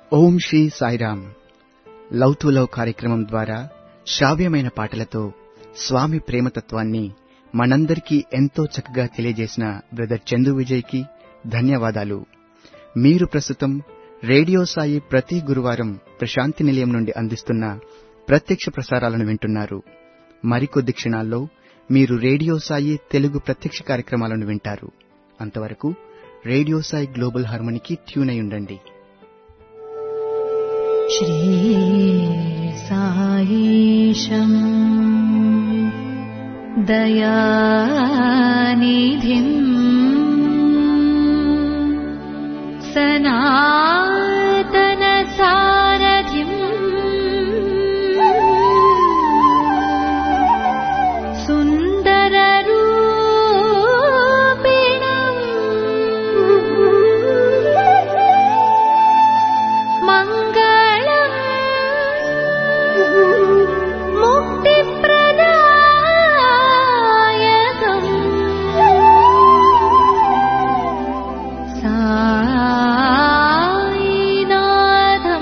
Om Shri Sairam love to love కార్యక్రమం ద్వారా శ్రావ్యమైన పాటలతో స్వామి ప్రేమతత్వాన్ని మనందరికీ ఎంతో చక్కగా తెలియజేసిన బ్రదర్ చందు విజయ్కి ధన్యవాదాలు మీరు ప్రస్తుతం రేడియో సాయి ప్రతి గురువారం ప్రశాంతి నిలయం నుండి అందిస్తున్న ప్రత్యక్ష ప్రసారాలను వింటున్నారు మరికొద్ది క్షణాల్లో మీరు రేడియో సాయి తెలుగు ప్రత్యక్ష కార్యక్రమాలను వింటారు అంతవరకు రేడియో సాయి గ్లోబల్ హార్మోనికి ట్యూన్ అయి ఉండండి श्रीसायीशम् दयानिधिम् सनातनसारथिम् सुन्दररूपिणम् मङ्गलम् मुक्तिप्रदायकम् सायिनाथम्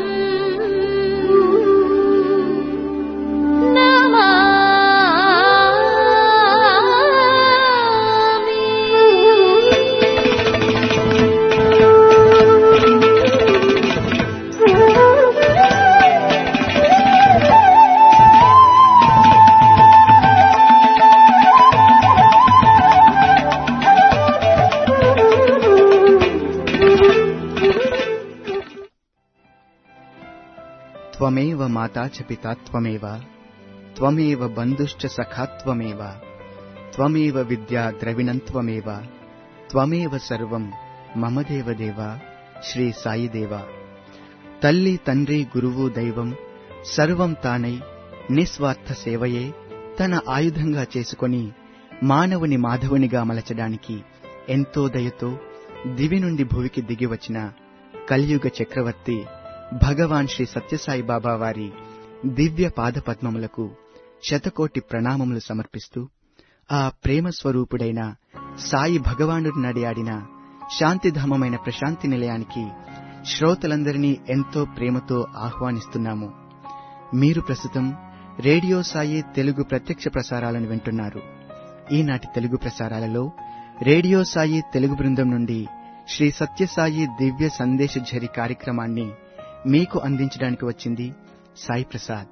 త్వమేవ మాతా చ పితా త్వమేవ త్వమేవ బంధుశ్చ సఖా త్వమేవ త్వమేవ విద్యా ద్రవిణం త్వమేవ త్వమేవ సర్వం మమ దేవదేవ శ్రీ సాయిదేవ తల్లి తండ్రి గురువు దైవం సర్వం తానై నిస్వార్థ సేవయే తన ఆయుధంగా చేసుకొని మానవుని మాధవునిగా మలచడానికి ఎంతో దయతో దివి నుండి భువికి దిగివచ్చిన కలియుగ చక్రవర్తి భగవాన్ శ్రీ సత్యసాయి బాబా వారి దివ్య పాదపద్మములకు శతకోటి ప్రణామములు సమర్పిస్తూ ఆ ప్రేమ స్వరూపుడైన సాయి భగవానుడి నడియాడిన శాంతిధామమైన ప్రశాంతి నిలయానికి శ్రోతలందరినీ ఎంతో ప్రేమతో ఆహ్వానిస్తున్నాము మీరు ప్రస్తుతం రేడియో సాయి తెలుగు ప్రత్యక్ష ప్రసారాలను వింటున్నారు ఈనాటి తెలుగు ప్రసారాలలో రేడియో సాయి తెలుగు బృందం నుండి శ్రీ సత్యసాయి దివ్య సందేశ ఝరి కార్యక్రమాన్ని మీకు అందించడానికి వచ్చింది సాయి ప్రసాద్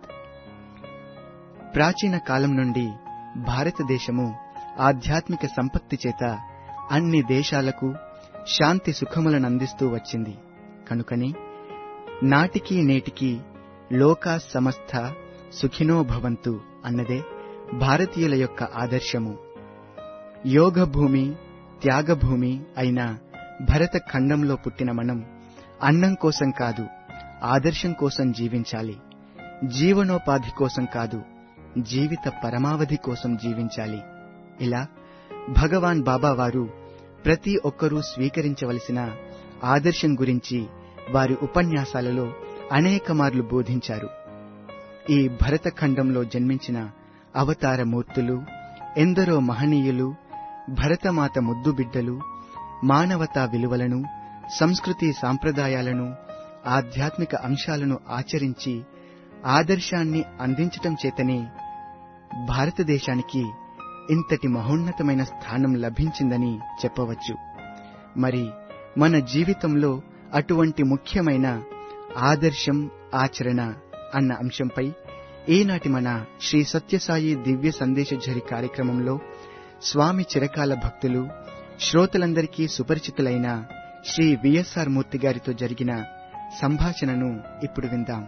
ప్రాచీన కాలం నుండి భారతదేశము ఆధ్యాత్మిక సంపత్తి చేత అన్ని దేశాలకు శాంతి సుఖములను అందిస్తూ వచ్చింది కనుకనే నాటికి నేటికి లోకా సమస్త సుఖినో భవంతు అన్నదే భారతీయుల యొక్క ఆదర్శము యోగ భూమి త్యాగభూమి అయిన భరత ఖండంలో పుట్టిన మనం అన్నం కోసం కాదు ఆదర్శం కోసం జీవించాలి జీవనోపాధి కోసం కాదు జీవిత పరమావధి కోసం జీవించాలి ఇలా భగవాన్ బాబా వారు ప్రతి ఒక్కరూ స్వీకరించవలసిన ఆదర్శం గురించి వారి ఉపన్యాసాలలో అనేక మార్లు బోధించారు ఈ భరతఖండంలో జన్మించిన అవతార మూర్తులు ఎందరో మహనీయులు భరతమాత ముద్దు బిడ్డలు మానవతా విలువలను సంస్కృతి సాంప్రదాయాలను ఆధ్యాత్మిక అంశాలను ఆచరించి ఆదర్శాన్ని అందించటం చేతనే భారతదేశానికి ఇంతటి మహోన్నతమైన స్థానం లభించిందని చెప్పవచ్చు మరి మన జీవితంలో అటువంటి ముఖ్యమైన ఆదర్శం ఆచరణ అన్న అంశంపై ఈనాటి మన శ్రీ సత్యసాయి దివ్య సందేశ ఝరి కార్యక్రమంలో స్వామి చిరకాల భక్తులు శ్రోతలందరికీ సుపరిచితులైన శ్రీ విఎస్ఆర్ మూర్తి గారితో జరిగిన సంభాషణను ఇప్పుడు విందాం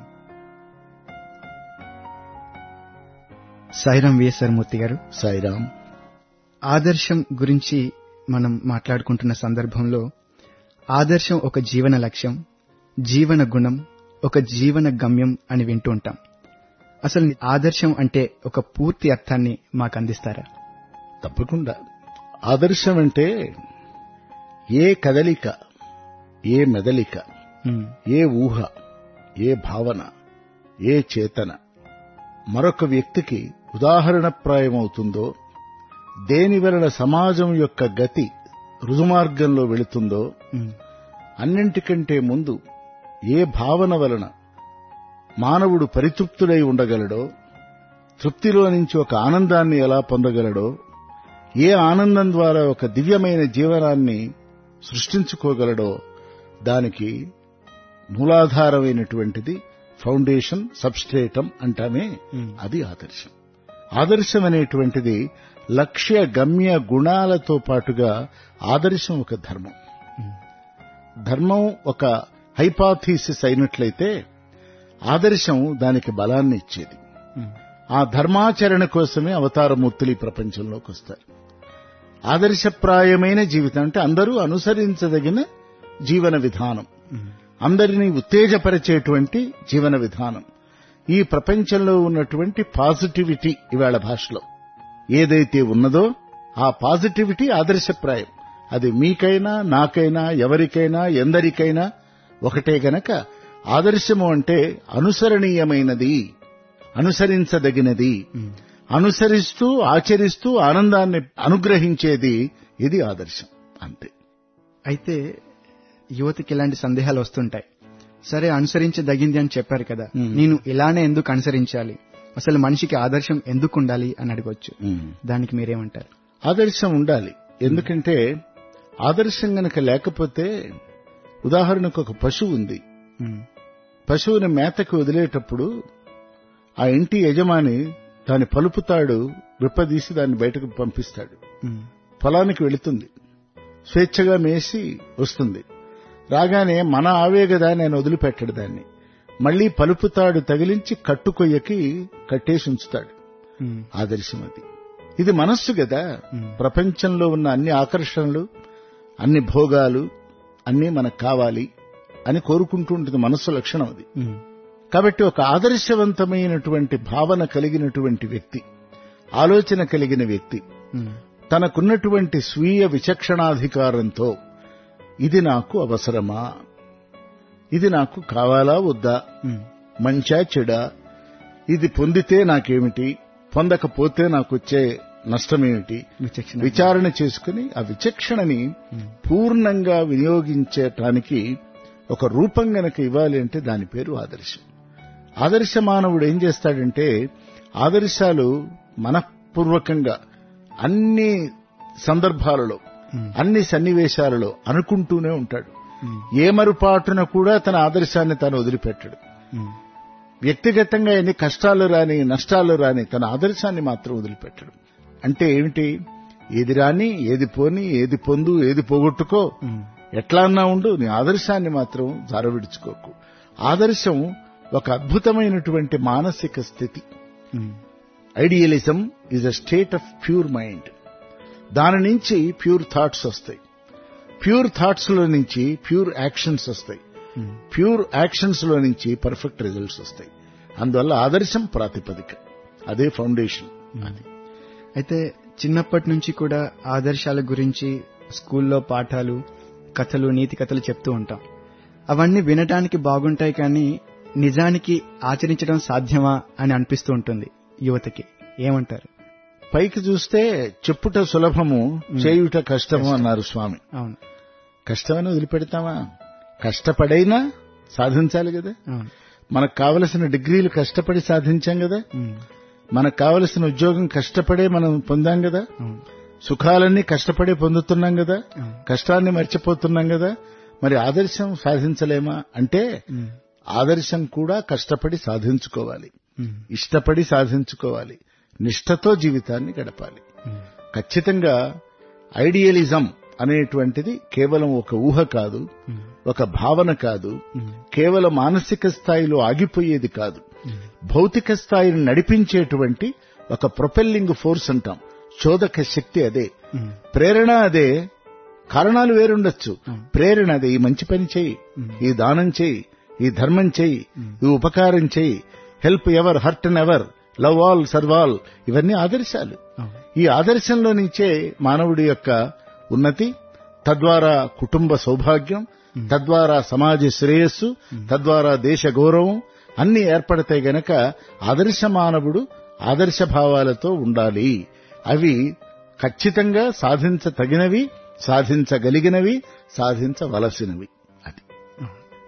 సాయిరాం విఎస్ఆర్ మూర్తి గారు సాయిరామ్ ఆదర్శం గురించి మనం మాట్లాడుకుంటున్న సందర్భంలో ఆదర్శం ఒక జీవన లక్ష్యం జీవన గుణం ఒక జీవన గమ్యం అని వింటూ ఉంటాం అసలు ఆదర్శం అంటే ఒక పూర్తి అర్థాన్ని మాకు అందిస్తారా తప్పకుండా ఆదర్శం అంటే ఏ కదలిక ఏ మెదలిక ఉమ్, ఏ ఊహ ఏ భావన ఏ చేతన మరొక వ్యక్తికి ఉదాహరణప్రాయమవుతుందో దేని వలన సమాజం యొక్క గతి రుజుమార్గంలో వెళుతుందో ఉమ్, అన్నింటికంటే ముందు ఏ భావన వలన మానవుడు పరితృప్తుడై ఉండగలడో తృప్తిలో నుంచి ఒక ఆనందాన్ని ఎలా పొందగలడో ఏ ఆనందం ద్వారా ఒక దివ్యమైన జీవనాన్ని సృష్టించుకోగలడో దానికి మూలాధారమైనటువంటిది ఫౌండేషన్ సబ్స్ట్రేటం అంటామే ఉమ్. అది ఆదర్శం ఆదర్శం అనేటువంటిది లక్ష్య గమ్య గుణాలతో పాటుగా ఆదర్శం ఒక ధర్మం ఉమ్. ధర్మం ఒక హైపాథీసిస్ అయినట్లయితే ఆదర్శం దానికి బలాన్ని ఇచ్చేది ఉమ్. ఆ ధర్మాచరణ కోసమే అవతారమూర్తులు ఈ ప్రపంచంలోకి వస్తారు ఆదర్శప్రాయమైన జీవితం అంటే అందరూ అనుసరించదగిన జీవన విధానం ఉమ్. అందరినీ ఉత్తేజపరిచేటువంటి జీవన విధానం ఈ ప్రపంచంలో ఉన్నటువంటి పాజిటివిటీ ఇవాళ భాషలో ఏదైతే ఉన్నదో ఆ పాజిటివిటీ ఆదర్శప్రాయం అది మీకైనా నాకైనా ఎవరికైనా ఎందరికైనా ఒకటే గనక ఆదర్శము అంటే అనుసరణీయమైనది అనుసరించదగినది ఉమ్. అనుసరిస్తూ ఆచరిస్తూ ఆనందాన్ని అనుగ్రహించేది ఇది ఆదర్శం అంతే అయితే యువతికి ఇలాంటి సందేహాలు వస్తుంటాయి సరే అనుసరించదగింది అని చెప్పారు కదా మ్మ్. నేను ఇలానే ఎందుకు అనుసరించాలి అసలు మనిషికి ఆదర్శం ఎందుకు ఉండాలి అని అడగొచ్చు దానికి మీరేమంటారు ఆదర్శం ఉండాలి ఎందుకంటే ఆదర్శం గనక లేకపోతే ఉదాహరణకు ఒక పశువు ఉంది మ్మ్. పశువుని మేతకు వదిలేటప్పుడు ఆ ఇంటి యజమాని దాని పలుపుతాడు విప్పదీసి దాన్ని బయటకు పంపిస్తాడు మ్మ్. పొలానికి వెళుతుంది స్వేచ్ఛగా మేసి వస్తుంది రాగానే మన ఆవేగదా నేను వదిలిపెట్టడు దాన్ని మళ్లీ పలుపుతాడు తగిలించి కట్టుకొయ్యకి కట్టేసి ఉంచుతాడు మ్మ్. ఆదర్శం అది ఇది మనస్సు కదా మ్మ్. ప్రపంచంలో ఉన్న అన్ని ఆకర్షణలు అన్ని భోగాలు అన్నీ మనకు కావాలి అని కోరుకుంటూ ఉంటుంది మనస్సు లక్షణం అది మ్మ్. కాబట్టి ఒక ఆదర్శవంతమైనటువంటి భావన కలిగినటువంటి వ్యక్తి ఆలోచన కలిగిన వ్యక్తి మ్మ్. తనకున్నటువంటి స్వీయ విచక్షణాధికారంతో ఇది నాకు అవసరమా ఇది నాకు కావాలా వద్దా మ్మ్. మంచా చెడా ఇది పొందితే నాకేమిటి పొందకపోతే నాకొచ్చే నష్టమేమిటి విచక్షణ విచారణ చేసుకుని ఆ విచక్షణని మ్మ్. పూర్ణంగా వినియోగించటానికి ఒక రూపం గనక ఇవ్వాలి అంటే దాని పేరు ఆదర్శం ఆదర్శ మానవుడు ఏం చేస్తాడంటే ఆదర్శాలు మనఃపూర్వకంగా అన్ని సందర్భాలలో మ్మ్. అన్ని సన్నివేశాలలో అనుకుంటూనే ఉంటాడు మ్మ్. ఏ మరుపాటున కూడా తన ఆదర్శాన్ని తాను వదిలిపెట్టడు మ్మ్. వ్యక్తిగతంగా ఎన్ని కష్టాలు రాని నష్టాలు రాని తన ఆదర్శాన్ని మాత్రం వదిలిపెట్టడు అంటే ఏమిటి ఏది రాని ఏది పోని ఏది పొందు ఏది పోగొట్టుకో మ్మ్. ఎట్లా అన్నా ఉండు నీ ఆదర్శాన్ని మాత్రం జారవిడుచుకోకు ఆదర్శం ఒక అద్భుతమైనటువంటి మానసిక స్థితి hmm. Idealism is a state of pure mind దాని నుంచి ప్యూర్ థాట్స్ వస్తాయి ప్యూర్ థాట్స్ లో నుంచి ప్యూర్ యాక్షన్స్ వస్తాయి మ్మ్. ప్యూర్ యాక్షన్స్ లో నుంచి పర్ఫెక్ట్ రిజల్ట్స్ వస్తాయి అందువల్ల ఆదర్శం ప్రాతిపదిక అదే ఫౌండేషన్ అది అయితే చిన్నప్పటి నుంచి కూడా ఆదర్శాల గురించి స్కూల్లో పాఠాలు కథలు నీతి కథలు చెప్తూ ఉంటాం అవన్నీ వినడానికి బాగుంటాయి కానీ నిజానికి ఆచరించడం సాధ్యమా అని అనిపిస్తూ ఉంటుంది యువతకి ఏమంటారు పైకి చూస్తే చెప్పుట సులభము చేయుట కష్టము అన్నారు స్వామి అవును కష్టమని వదిలిపెడతామా కష్టపడైనా సాధించాలి కదా అవును మనకు కావలసిన డిగ్రీలు కష్టపడి సాధించాం కదా ఉమ్, మనకు కావలసిన ఉద్యోగం కష్టపడే మనం పొందాం కదా అవును సుఖాలన్నీ కష్టపడే పొందుతున్నాం కదా అవును. కష్టాన్ని మర్చిపోతున్నాం కదా మరి ఆదర్శం సాధించలేమా అంటే ఉమ్, ఆదర్శం కూడా కష్టపడి సాధించుకోవాలి ఉమ్, ఇష్టపడి సాధించుకోవాలి నిష్ఠతో జీవితాన్ని గడపాలి ఉమ్, ఖచ్చితంగా ఐడియలిజం అనేటువంటిది కేవలం ఒక ఊహ కాదు ఉమ్, ఒక భావన కాదు ఉమ్, కేవలం మానసిక స్థాయిలో ఆగిపోయేది కాదు ఉమ్, భౌతిక స్థాయిని నడిపించేటువంటి ఒక ప్రొపెల్లింగ్ ఫోర్స్ అంటాం చోదక శక్తి అదే ఉమ్, ప్రేరణ అదే కారణాలు వేరుండొచ్చు Hmm. ప్రేరణ అదే ఈ మంచి పని చేయి Hmm. ఈ దానం చేయి ఈ ధర్మం చేయి Hmm. ఈ ఉపకారం చేయి help ever hurt and ever love all serve all ఇవన్నీ ఆదర్శాలు అవును. ఈ ఆదర్శంలో నుంచే మానవుడి యొక్క ఉన్నతి తద్వారా కుటుంబ సౌభాగ్యం తద్వారా సమాజ శ్రేయస్సు తద్వారా దేశ గౌరవం అన్ని ఏర్పడతాయి గనక ఆదర్శ మానవుడు ఆదర్శ భావాలతో ఉండాలి అవి ఖచ్చితంగా సాధించతగినవి సాధించగలిగినవి సాధించవలసినవి అది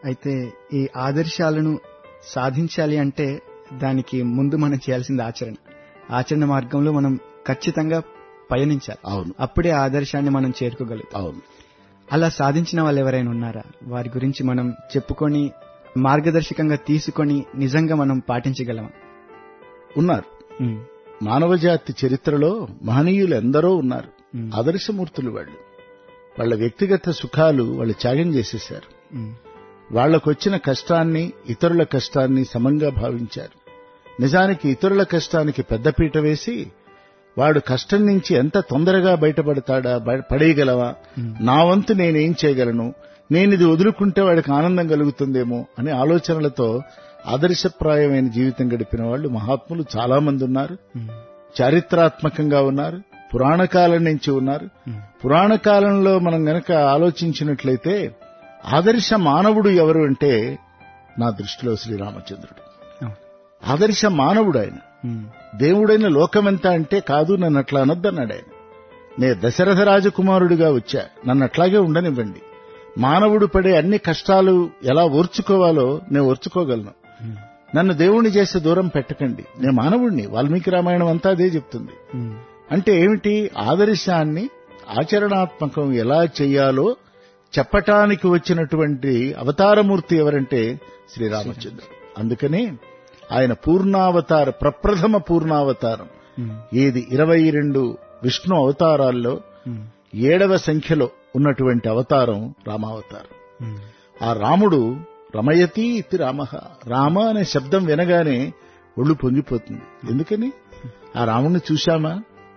అయితే ఈ ఆదర్శాలను సాధించాలి అంటే దానికి ముందు మనం చేయాల్సింది ఆచరణ ఆచరణ మార్గంలో మనం ఖచ్చితంగా పయనించాలి అవును అప్పుడే ఆ ఆదర్శాన్ని మనం చేరుకోగలుగుతాం అవును అలా సాధించిన వాళ్ళు ఎవరైనా ఉన్నారా వారి గురించి మనం చెప్పుకొని మార్గదర్శకంగా తీసుకొని నిజంగా మనం పాటించగలమా ఉన్నారు ఉమ్, మానవజాతి చరిత్రలో మహనీయులు ఎందరో ఉన్నారు ఉమ్, ఆదర్శమూర్తులు వాళ్ళు వాళ్ళ వ్యక్తిగత సుఖాలు వాళ్ళు త్యాగం చేసేశారు ఉమ్, వాళ్లకొచ్చిన కష్టాన్ని ఇతరుల కష్టాన్ని సమంగా భావించారు నిజానికి ఇతరుల కష్టానికి పెద్దపీట వేసి వాడు కష్టం నుంచి ఎంత తొందరగా బయటపడతాడా బయ- పడేయగలవా నా వంతు నేనేం చేయగలను నేను ఇది వదులుకుంటే వాడికి ఆనందం కలుగుతుందేమో అనే ఆలోచనలతో ఆదర్శప్రాయమైన జీవితం గడిపిన వాళ్ళు మహాత్ములు చాలా మంది ఉన్నారు ఉమ్, చారిత్రాత్మకంగా ఉన్నారు పురాణ కాలం నుంచి ఉన్నారు ఉమ్, పురాణ కాలంలో మనం గనక ఆలోచించినట్లయితే ఆదర్శ మానవుడు ఎవరు అంటే నా దృష్టిలో శ్రీరామచంద్రుడు అవును. ఆదర్శ మానవుడు ఆయన ఉమ్, దేవుడైన లోకమెంత అంటే కాదు నన్ను అట్లా అనొద్దన్నాడు ఆయన నే దశరథ రాజకుమారుడిగా వచ్చా నన్ను అట్లాగే ఉండనివ్వండి మానవుడు పడే అన్ని కష్టాలు ఎలా ఓర్చుకోవాలో నేను ఓర్చుకోగలను ఉమ్, నన్ను దేవుణ్ణి చేసే దూరం పెట్టకండి నేను మానవుణ్ణి వాల్మీకి రామాయణం అంతా అదే చెప్తుంది ఉమ్, అంటే ఏమిటి ఆదర్శాన్ని ఆచరణాత్మకం ఎలా చెయ్యాలో చెప్పటానికి వచ్చినటువంటి అవతారమూర్తి ఎవరంటే శ్రీరామచంద్రుడు అందుకనే ఆయన పూర్ణావతార ప్రప్రథమ పూర్ణావతారం ఉమ్, ఏది ఇరవై రెండు విష్ణు అవతారాల్లో ఉమ్, ఏడవ సంఖ్యలో ఉన్నటువంటి అవతారం రామావతారం ఉమ్, ఆ రాముడు రమయతి ఇతి రామ రామ అనే శబ్దం వినగానే ఒళ్ళు పొంగిపోతుంది ఎందుకని ఆ రాముణ్ణి చూశామా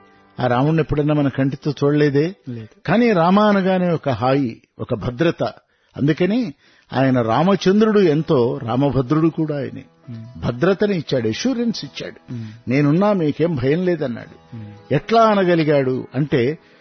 ఆ రాముణ్ణి ఎప్పుడన్నా మన కంటితో చూడలేదే లేదు కానీ రామ అనగానే ఒక హాయి ఒక భద్రత అందుకని ఆయన రామచంద్రుడు ఎంతో రామభద్రుడు కూడా ఆయనే ఉమ్, భద్రతని ఇచ్చాడు అష్యూరెన్స్ ఇచ్చాడు ఉమ్, నేనున్నా మీకేం భయం లేదన్నాడు ఉమ్, ఎట్లా అనగలిగాడు అంటే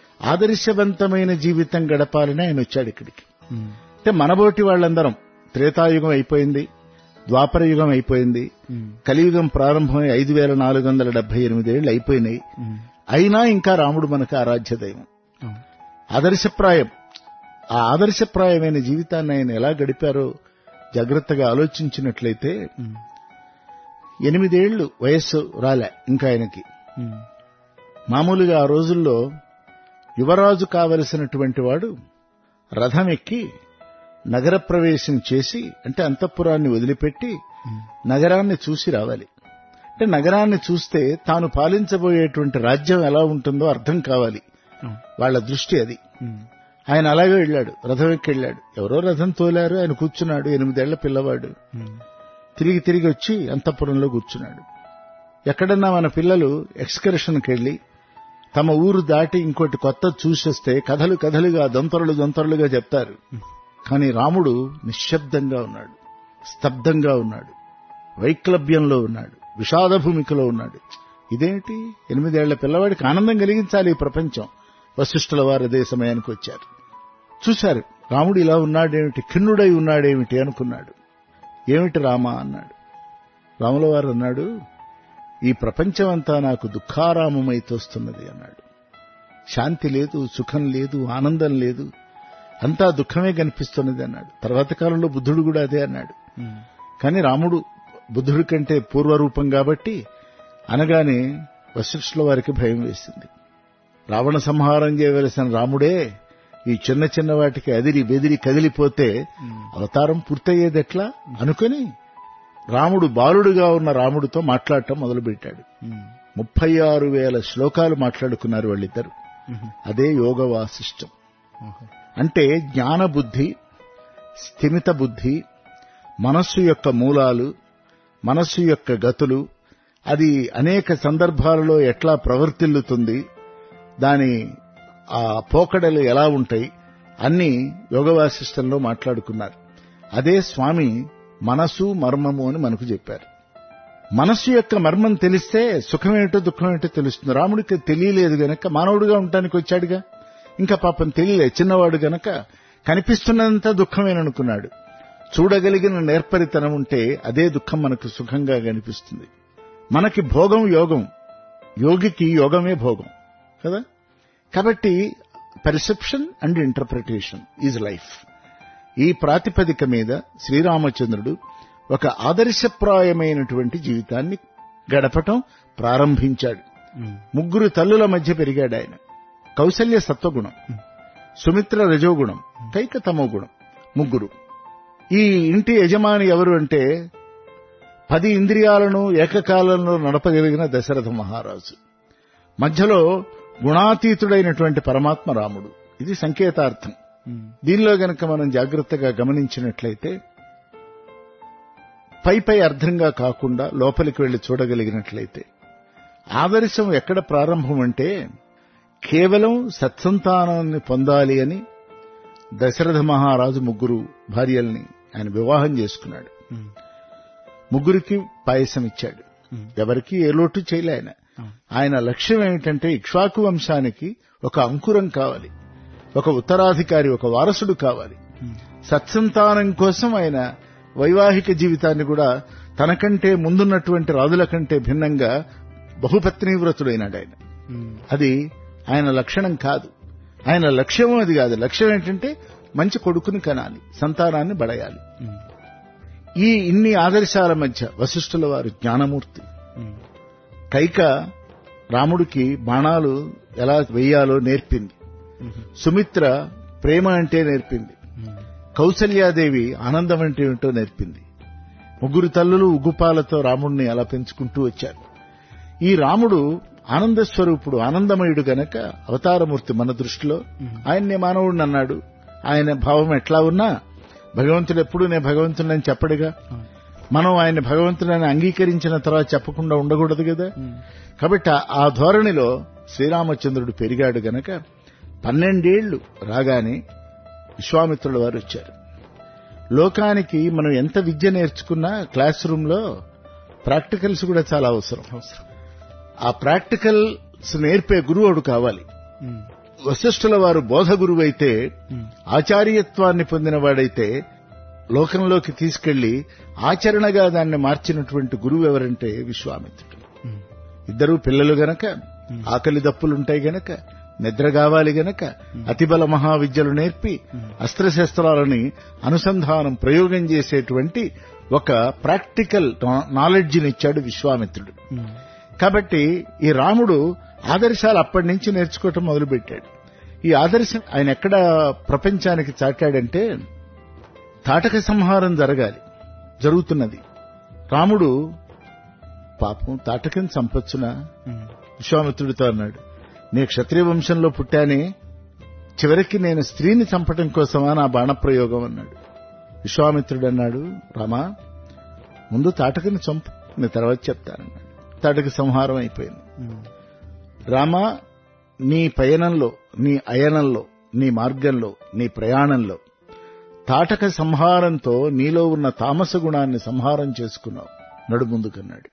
ఆదర్శవంతమైన జీవితం గడపాలని ఆయన వచ్చాడు ఇక్కడికి ఉమ్, అంటే మనబోటి వాళ్ళందరం త్రేతాయుగం అయిపోయింది ద్వాపర యుగం అయిపోయింది ఉమ్, కలియుగం ప్రారంభమై ఐదు వేల నాలుగు వందల డెబ్బై ఎనిమిది ఏళ్ళు అయిపోయినాయి ఉమ్, అయినా ఇంకా రాముడు మనకు ఆరాధ్య దైవం అవును. ఆదర్శప్రాయం ఆ ఆదర్శప్రాయమైన జీవితాన్ని ఆయన ఎలా గడిపారో జాగ్రత్తగా ఆలోచించినట్లయితే ఉమ్, ఎనిమిదేళ్లు వయస్సు రాలే ఇంకా ఆయనకి ఉమ్, మామూలుగా ఆ రోజుల్లో యువరాజు కావలసినటువంటి వాడు రథం ఎక్కి నగర ప్రవేశం చేసి అంటే అంతఃపురాన్ని వదిలిపెట్టి ఉమ్, నగరాన్ని చూసి రావాలి అంటే నగరాన్ని చూస్తే తాను పాలించబోయేటువంటి రాజ్యం ఎలా ఉంటుందో అర్థం కావాలి అవును. వాళ్ళ దృష్టి అది ఉమ్, ఆయన అలాగే వెళ్ళాడు రథం ఎక్కి వెళ్ళాడు ఎవరో రథం తోలారు ఆయన కూర్చున్నాడు ఎనిమిదేళ్ల పిల్లవాడు ఉమ్, తిరిగి తిరిగి వచ్చి అంతఃపురంలో కూర్చున్నాడు ఎక్కడన్నా మన పిల్లలు ఎక్స్కర్షన్కి వెళ్లి తమ ఊరు దాటి ఇంకోటి కొత్త చూసేస్తే కథలు కథలుగా దొంతరులు దొంతరులుగా చెప్తారు కానీ రాముడు నిశ్శబ్దంగా ఉన్నాడు స్తబ్దంగా ఉన్నాడు వైక్లభ్యంలో ఉన్నాడు విషాద భూమికలో ఉన్నాడు ఇదేంటి ఎనిమిదేళ్ల పిల్లవాడికి ఆనందం కలిగించాలి ఈ ప్రపంచం వశిష్ఠుల వారు అదే సమయానికి వచ్చారు చూశారు రాముడు ఇలా ఉన్నాడేమిటి ఖిన్నుడై ఉన్నాడేమిటి అనుకున్నాడు ఏమిటి రామా అన్నాడు రాముల వారు అన్నాడు ఈ ప్రపంచమంతా నాకు దుఃఖారామమై తోస్తున్నది అన్నాడు శాంతి లేదు సుఖం లేదు ఆనందం లేదు అంతా దుఃఖమే కనిపిస్తున్నది అన్నాడు తర్వాత కాలంలో బుద్ధుడు కూడా అదే అన్నాడు ఉమ్, కానీ రాముడు బుద్ధుడి కంటే పూర్వరూపం కాబట్టి అనగానే వశిష్ఠుల వారికి భయం వేసింది రావణ సంహారం చేయవలసిన రాముడే ఈ చిన్న చిన్న వాటికి అదిరి బెదిరి కదిలిపోతే ఉమ్, అవతారం పూర్తయ్యేది ఎట్లా అనుకుని రాముడు బాలుడుగా ఉన్న రాముడితో మాట్లాడటం మొదలుపెట్టాడు ఉమ్, ముప్పై ఆరు వేల శ్లోకాలు మాట్లాడుకున్నారు వాళ్ళిద్దరు ఉమ్, అదే యోగ వాసిష్టం ఓహో. అంటే జ్ఞాన బుద్ధి స్థిమిత బుద్ధి మనస్సు యొక్క మూలాలు మనస్సు యొక్క గతులు అది అనేక సందర్భాలలో ఎట్లా ప్రవర్తిల్లుతుంది దాని ఆ పోకడలు ఎలా ఉంటాయి అన్ని యోగ వాసిష్టంలో మాట్లాడుకున్నారు అదే స్వామి మనసు మర్మము అని మనకు చెప్పారు మనస్సు యొక్క మర్మం తెలిస్తే సుఖమేమిటో దుఃఖమేమిటో తెలుస్తుంది రాముడికి తెలియలేదు గనక మానవుడిగా ఉండటానికి వచ్చాడుగా ఇంకా పాపం తెలియలే చిన్నవాడు గనక కనిపిస్తున్నంత దుఃఖమేననుకున్నాడు చూడగలిగిన నేర్పరితనం ఉంటే అదే దుఃఖం మనకు సుఖంగా కనిపిస్తుంది మనకి భోగం యోగం యోగికి యోగమే భోగం కదా కాబట్టి perception and interpretation is life ఈ ప్రాతిపదిక మీద శ్రీరామచంద్రుడు ఒక ఆదర్శప్రాయమైనటువంటి జీవితాన్ని గడపటం ప్రారంభించాడు ముగ్గురు తల్లుల మధ్య పెరిగాడు ఆయన కౌసల్య సత్వగుణం సుమిత్ర రజోగుణం కైక తమోగుణం ముగ్గురు ఈ ఇంటి యజమాని ఎవరు అంటే పది ఇంద్రియాలను ఏకకాలంలో నడపగలిగిన దశరథ మహారాజు మధ్యలో గుణాతీతుడైనటువంటి పరమాత్మ రాముడు ఇది సంకేతార్థం దీనిలో గనక మనం జాగ్రత్తగా గమనించినట్లయితే పై పై అర్థంగా కాకుండా లోపలికి వెళ్లి చూడగలిగినట్లయితే ఆదర్శం ఎక్కడ ప్రారంభం అంటే కేవలం సత్సంతానాన్ని పొందాలి అని దశరథ మహారాజు ముగ్గురు భార్యల్ని ఆయన వివాహం చేసుకున్నాడు ముగ్గురికి పాయసం ఇచ్చాడు ఎవరికి ఏ లోటు చేయలే ఆయన ఆయన లక్ష్యం ఏమిటంటే ఇక్ష్వాకు వంశానికి ఒక అంకురం కావాలి ఒక ఉత్తరాధికారి ఒక వారసుడు కావాలి సత్సంతానం కోసం ఆయన వైవాహిక జీవితాన్ని కూడా తనకంటే ముందున్నటువంటి రాజుల కంటే భిన్నంగా బహుపత్నీవ్రతుడైనాడు ఆయన అది ఆయన లక్షణం కాదు ఆయన లక్ష్యం అది కాదు లక్ష్యం ఏంటంటే మంచి కొడుకుని కనాలి సంతానాన్ని బడయాలి ఈ ఇన్ని ఆదర్శాల మధ్య వశిష్ఠుల వారు జ్ఞానమూర్తి కైక రాముడికి బాణాలు ఎలా వెయ్యాలో నేర్పింది సుమిత్ర ప్రేమ అంటే నేర్పింది కౌసల్యాదేవి ఆనందం అంటే ఏమిటో నేర్పింది ముగ్గురు తల్లులు ఉగ్గుపాలతో రాముడిని అలా పెంచుకుంటూ వచ్చారు ఈ రాముడు ఆనంద స్వరూపుడు ఆనందమయుడు గనక అవతారమూర్తి మన దృష్టిలో ఆయన్నే మానవుడిని అన్నాడు ఆయన భావం ఎట్లా ఉన్నా భగవంతుడు ఎప్పుడు నేను భగవంతుడని చెప్పడుగా మనం ఆయన భగవంతుడని అంగీకరించిన తర్వాత చెప్పకుండా ఉండకూడదు కదా కాబట్టి ఆ- ఆ ధోరణిలో శ్రీరామచంద్రుడు పెరిగాడు గనక పన్నెండేళ్లు రాగానే విశ్వామిత్రుల వారు వచ్చారు లోకానికి మనం ఎంత విద్య నేర్చుకున్నా క్లాస్ రూమ్ లో ప్రాక్టికల్స్ కూడా చాలా అవసరం ఆ ప్రాక్టికల్స్ నేర్పే గురువుడు కావాలి వశిష్ఠుల వారు బోధ గురువు అయితే ఆచార్యత్వాన్ని పొందినవాడైతే లోకంలోకి తీసుకెళ్లి ఆచరణగా దాన్ని మార్చినటువంటి గురువు ఎవరంటే విశ్వామిత్రుడు ఇద్దరు పిల్లలు గనక ఆకలి దప్పులుంటాయి గనక నిద్ర కావాలి గనక అతిబల మహావిద్యలు నేర్పి అస్త్రశస్త్రాలని అనుసంధానం ప్రయోగం చేసేటువంటి ఒక ప్రాక్టికల్ నాలెడ్జిని ఇచ్చాడు విశ్వామిత్రుడు కాబట్టి ఈ రాముడు ఆదర్శాలు అప్పటి నుంచి నేర్చుకోవటం మొదలుపెట్టాడు ఈ ఆదర్శం ఆయన ఎక్కడ ప్రపంచానికి చాటాడంటే తాటక సంహారం జరగాలి జరుగుతున్నది రాముడు పాపం తాటకని చంపొచ్చునా విశ్వామిత్రుడితో అన్నాడు నీ క్షత్రియ వంశంలో పుట్టానే చివరికి నేను స్త్రీని చంపటం కోసమా నా బాణప్రయోగం అన్నాడు విశ్వామిత్రుడు అన్నాడు రామా ముందు తాటకని చంపు నేను తర్వాత చెప్తానన్నాడు తాటక సంహారం అయిపోయింది రామా నీ పయనంలో నీ అయనంలో నీ మార్గంలో నీ ప్రయాణంలో తాటక సంహారంతో నీలో ఉన్న తామస గుణాన్ని సంహారం చేసుకున్నావు నడు ముందుకన్నాడు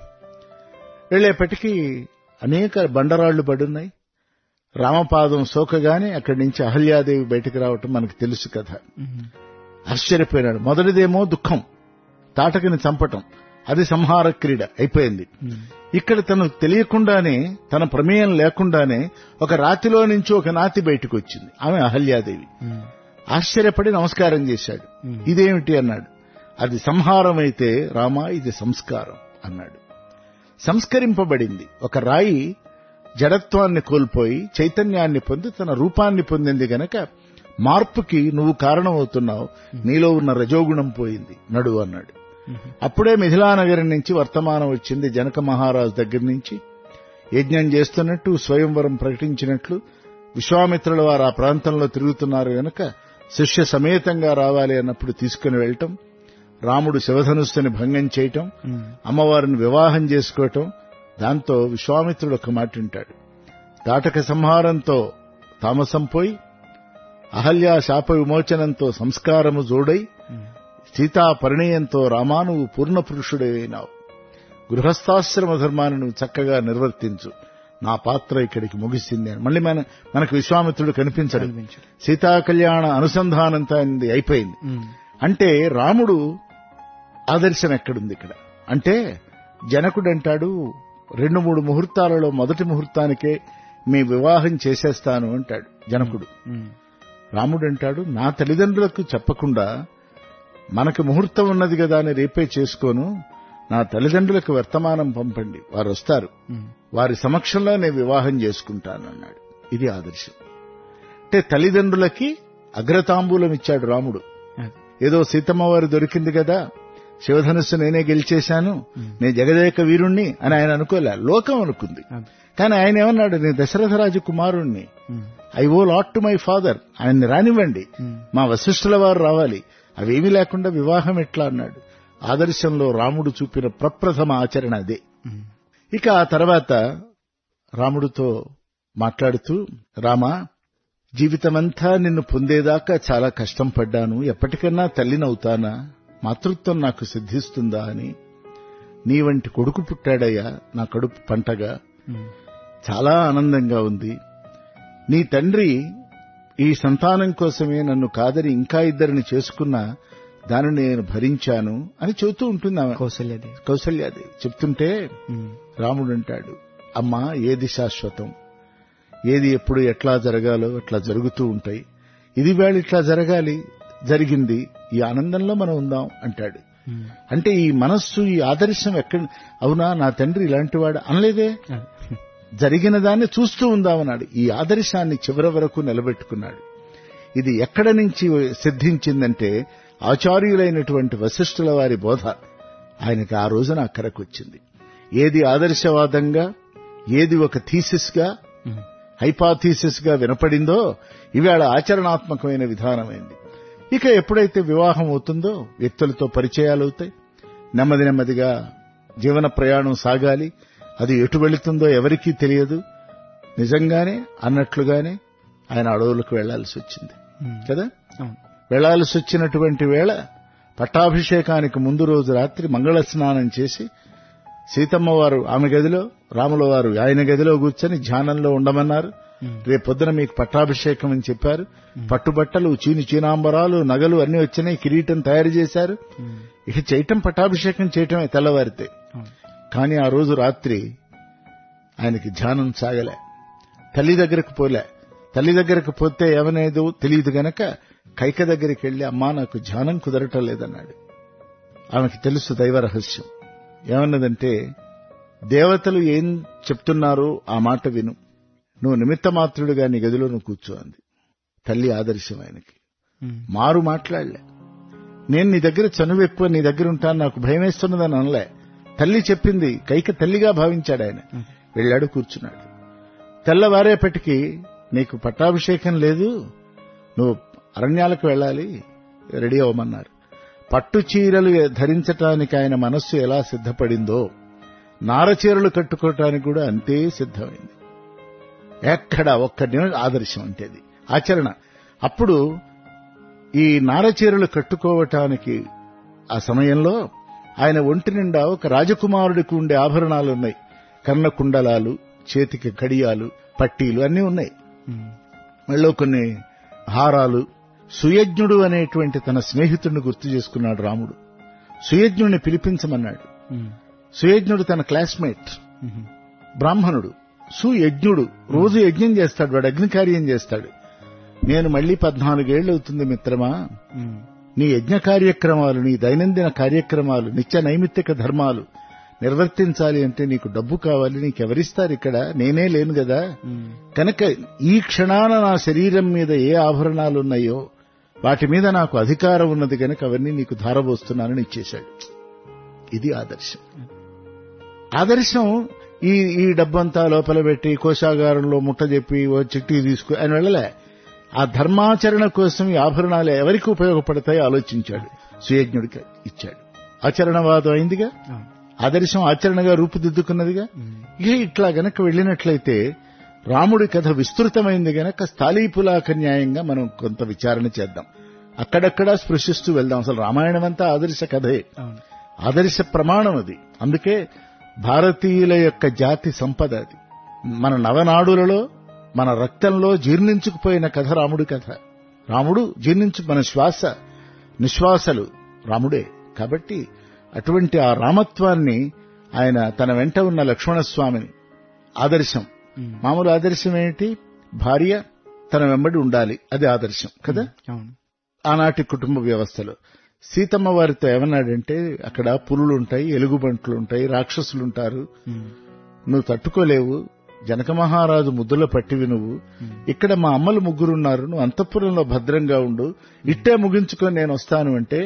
వెళ్లేపటికి అనేక బండరాళ్లు పడున్నాయి రామపాదం సోకగానే అక్కడి నుంచి అహల్యాదేవి బయటకు రావటం మనకు తెలుసు కదా ఆశ్చర్యపోయినాడు మొదటిదేమో దుఃఖం తాటకని చంపటం అది సంహార క్రీడ అయిపోయింది ఇక్కడ తను తెలియకుండానే తన ప్రమేయం లేకుండానే ఒక రాతిలో నుంచి ఒక నాతి బయటకు వచ్చింది ఆమె అహల్యాదేవి ఆశ్చర్యపడి నమస్కారం చేశాడు ఇదేమిటి అన్నాడు అది సంహారం అయితే రామా ఇది సంస్కారం అన్నాడు సంస్కరింపబడింది ఒక రాయి జడత్వాన్ని కోల్పోయి చైతన్యాన్ని పొంది తన రూపాన్ని పొందింది గనక మార్పుకి నువ్వు కారణమవుతున్నావు నీలో ఉన్న రజోగుణం పోయింది నడు అన్నాడు అప్పుడే మిథిలానగరం నుంచి వర్తమానం వచ్చింది జనక మహారాజు దగ్గర నుంచి యజ్ఞం చేస్తున్నట్టు స్వయంవరం ప్రకటించినట్లు విశ్వామిత్రుల వారు ఆ ప్రాంతంలో తిరుగుతున్నారు గనక శిష్య సమేతంగా రావాలి అన్నప్పుడు తీసుకుని వెళ్ళటం రాముడు శివధనుస్సుని భంగం చేయటం అమ్మవారిని వివాహం చేసుకోవటం దాంతో విశ్వామిత్రుడు ఒక మాట వింటాడు తాటక సంహారంతో తామసం పోయి అహల్యా శాప విమోచనంతో సంస్కారము జోడై సీతా పరిణయంతో రామానువు పూర్ణ పురుషుడైనావు గృహస్థాశ్రమ ధర్మాన్ని నువ్వు చక్కగా నిర్వర్తించు నా పాత్ర ఇక్కడికి ముగిసింది అని మళ్ళీ మన మనకు విశ్వామిత్రుడు కనిపించడు సీతా కళ్యాణ అనుసంధానంతో ఆయనది అయిపోయింది అంటే రాముడు ఆదర్శం ఎక్కడుంది ఇక్కడ అంటే జనకుడు అంటాడు రెండు మూడు ముహూర్తాలలో మొదటి ముహూర్తానికే మీ వివాహం చేసేస్తాను అంటాడు జనకుడు రాముడు అంటాడు నా తల్లిదండ్రులకు చెప్పకుండా మనకి ముహూర్తం ఉన్నది కదా అని రేపే చేసుకోను నా తల్లిదండ్రులకు వర్తమానం పంపండి వారు వస్తారు ఉమ్, వారి సమక్షంలో నేను వివాహం చేసుకుంటాను అన్నాడు ఇది ఆదర్శం అంటే తల్లిదండ్రులకి అగ్రతాంబూలం ఇచ్చాడు రాముడు అది. ఏదో సీతమ్మ వారు దొరికింది కదా శివధనుస్సు నేనే గెలిచేశాను ఉమ్, నేను జగదేక వీరుణ్ణి అని ఆయన అనుకోలే లోకం అనుకుంది అది. కానీ ఆయన ఏమన్నాడు నేను దశరథరాజు కుమారుణ్ణి um, I owe lot to my father ఆయన్ని రానివ్వండి ఉమ్, మా వశిష్ఠుల వారు రావాలి అవేమీ లేకుండా వివాహం ఎట్లా అన్నాడు ఆదర్శంలో రాముడు చూపిన ప్రప్రథమ ఆచరణ అదే ఉమ్, ఇక ఆ తర్వాత రాముడితో మాట్లాడుతూ రామా జీవితమంతా నిన్ను పొందేదాకా చాలా కష్టం పడ్డాను ఎప్పటికన్నా తల్లినవుతానా మాతృత్వం నాకు సిద్ధిస్తుందా అని నీ వంటి కొడుకు పుట్టాడయ్యా నా కడుపు పంటగా ఉమ్, చాలా ఆనందంగా ఉంది నీ తండ్రి ఈ సంతానం కోసమే నన్ను కాదని ఇంకా ఇద్దరిని చేసుకున్నా దానిని నేను భరించాను అని చెబుతూ ఉంటుంది ఆమె కౌసల్యదేవి కౌసల్యాదేవి చెప్తుంటే ఉమ్, రాముడు అంటాడు అమ్మా ఏది శాశ్వతం ఏది ఎప్పుడు ఎట్లా జరగాలో అట్లా జరుగుతూ ఉంటాయి ఇది వేళ ఇట్లా జరగాలి జరిగింది ఈ ఆనందంలో మనం ఉందాం అంటాడు ఉమ్, అంటే ఈ మనస్సు ఈ ఆదర్శం ఎక్కడ అవునా నా తండ్రి ఇలాంటి వాడు అనలేదే అది. జరిగిన దాన్ని చూస్తూ ఉందామన్నాడు ఈ ఆదర్శాన్ని చివరి వరకు నిలబెట్టుకున్నాడు ఇది ఎక్కడ నుంచి సిద్ధించిందంటే ఆచార్యులైనటువంటి వశిష్ఠుల వారి బోధ ఆయనకి ఆ రోజున అక్కరకు వచ్చింది ఏది ఆదర్శవాదంగా ఏది ఒక థీసిస్ గా ఉమ్, హైపాథీసిస్ గా వినపడిందో ఇవాళ ఆచరణాత్మకమైన విధానమైంది ఇక ఎప్పుడైతే వివాహం అవుతుందో వ్యక్తులతో పరిచయాలు అవుతాయి నెమ్మది నెమ్మదిగా జీవన ప్రయాణం సాగాలి అది ఎటు వెళుతుందో ఎవరికీ తెలియదు నిజంగానే అన్నట్లుగానే ఆయన అడవులకు వెళ్లాల్సి వచ్చింది ఉమ్, కదా అవును వెళ్లాల్సి వచ్చినటువంటి వేళ పట్టాభిషేకానికి ముందు రోజు రాత్రి మంగళ స్నానం చేసి సీతమ్మ వారు ఆమె గదిలో రాముల వారు ఆయన గదిలో కూర్చొని ధ్యానంలో ఉండమన్నారు ఉమ్, రేపొద్దున మీకు పట్టాభిషేకం అని చెప్పారు పట్టుబట్టలు చీని చీనాంబరాలు నగలు అన్ని వచ్చినాయి కిరీటం తయారు చేశారు ఉమ్, ఇక చేయటం పట్టాభిషేకం చేయటమే తెల్లవారితే అవును కానీ ఆ రోజు రాత్రి ఆయనకి ధ్యానం సాగలే తల్లి దగ్గరకు పోలే తల్లి దగ్గరకు పోతే ఏమనేదో తెలియదు గనక కైక దగ్గరికి వెళ్లి అమ్మా నాకు ధ్యానం కుదరటం లేదన్నాడు ఆమెకి తెలుసు దైవ రహస్యం ఏమన్నదంటే దేవతలు ఏం చెప్తున్నారో ఆ మాట విను నువ్వు నిమిత్త మాత్రుడిగా నీ గదిలో నువ్వు కూర్చో అంది తల్లి ఆదర్శం ఆయనకి ఉమ్, మారు మాట్లాడలే నేను నీ దగ్గర చనువు ఎక్కువ నీ దగ్గర ఉంటాను నాకు భయం వేస్తున్నదని అనలే తల్లి చెప్పింది కైక తల్లిగా భావించాడు ఆయన ఉమ్, వెళ్ళాడు కూర్చున్నాడు తెల్లవారేపటికి నీకు పట్టాభిషేకం లేదు నువ్వు అరణ్యాలకు వెళ్ళాలి రెడీ అవ్వమన్నారు పట్టు చీరలు ధరించటానికి ఆయన మనస్సు ఎలా సిద్ధపడిందో నారచీరలు కట్టుకోవటానికి కూడా అంతే సిద్ధమైంది ఎక్కడ ఒక్క నిమిషం ఆదర్శం అంటే అది ఆచరణ అప్పుడు ఈ నారచీరలు కట్టుకోవటానికి ఆ సమయంలో ఆయన ఒంటి నిండా ఒక రాజకుమారుడికి ఉండే ఆభరణాలు ఉన్నాయి కర్ణ కుండలాలు చేతికి కడియాలు పట్టీలు అన్నీ ఉన్నాయి ఉమ్, మళ్ళీ కొన్ని హారాలు సుయజ్ఞుడు అనేటువంటి తన స్నేహితుడిని గుర్తు చేసుకున్నాడు రాముడు సుయజ్ఞుడిని పిలిపించమన్నాడు ఉమ్, సుయజ్ఞుడు తన క్లాస్మేట్ ఉమ్, బ్రాహ్మణుడు సుయజ్ఞుడు రోజు యజ్ఞం చేస్తాడు వాడు అగ్నికార్యం చేస్తాడు నేను మళ్లీ పద్నాలుగేళ్లు అవుతుంది మిత్రమా ఉమ్, నీ యజ్ఞ కార్యక్రమాలు నీ దైనందిన కార్యక్రమాలు నిత్య నైమిత్తిక ధర్మాలు నిర్వర్తించాలి అంటే నీకు డబ్బు కావాలి నీకెవరిస్తారు ఇక్కడ నేనే లేను కదా ఉమ్, కనుక ఈ క్షణాన నా శరీరం మీద ఏ ఆభరణాలు ఉన్నాయో వాటి మీద నాకు అధికారం ఉన్నది కనుక అవన్నీ నీకు ధారబోస్తున్నానని ఇచ్చేశాడు ఇది ఆదర్శం ఆదర్శం ఈ ఈ డబ్బంతా లోపల పెట్టి కోశాగారంలో ముట్ట చెప్పి ఓ చిట్టి తీసుకు ఆయన వెళ్ళలే ఆ ధర్మాచరణ కోసం ఈ ఆభరణాలు ఎవరికి ఉపయోగపడతాయో ఆలోచించాడు సుయజ్ఞుడికి ఇచ్చాడు ఆచరణవాదం అయిందిగా అవును ఆదర్శం ఆచరణగా రూపుదిద్దుకున్నదిగా ఉమ్, ఇక ఇట్లా గనక వెళ్ళినట్లయితే రాముడి కథ విస్తృతమైంది గనక స్థాళీపులాక న్యాయంగా మనం కొంత విచారణ చేద్దాం అక్కడక్కడా స్పృశిస్తూ వెళ్దాం అసలు రామాయణం అంతా ఆదర్శ కథే అవును ఆదర్శ ప్రమాణం అది అందుకే భారతీయుల యొక్క జాతి సంపద అది మన నవనాడులలో మన రక్తంలో జీర్ణించుకుపోయిన కథ రాముడి కథ రాముడు జీర్ణించు మన శ్వాస నిశ్వాసలు రాముడే కాబట్టి అటువంటి ఆ రామత్వాన్ని ఆయన తన వెంట ఉన్న లక్ష్మణస్వామిని ఆదర్శం ఉమ్, మామూలు ఆదర్శం ఏంటి భార్య తన వెంబడి ఉండాలి అది ఆదర్శం కదా అవును ఆనాటి కుటుంబ వ్యవస్థలో సీతమ్మ వారితో ఏమన్నాడంటే అక్కడ పులులు ఉంటాయి ఎలుగుబంట్లు ఉంటాయి రాక్షసులు ఉంటారు ఉమ్, నువ్వు తట్టుకోలేవు జనక మహారాజు ముద్దులో పట్టివి నువ్వు ఇక్కడ మా అమ్మలు ముగ్గురున్నారు నువ్వు అంతఃపురంలో భద్రంగా ఉండు ఇట్టే ముగించుకొని నేను వస్తాను అంటే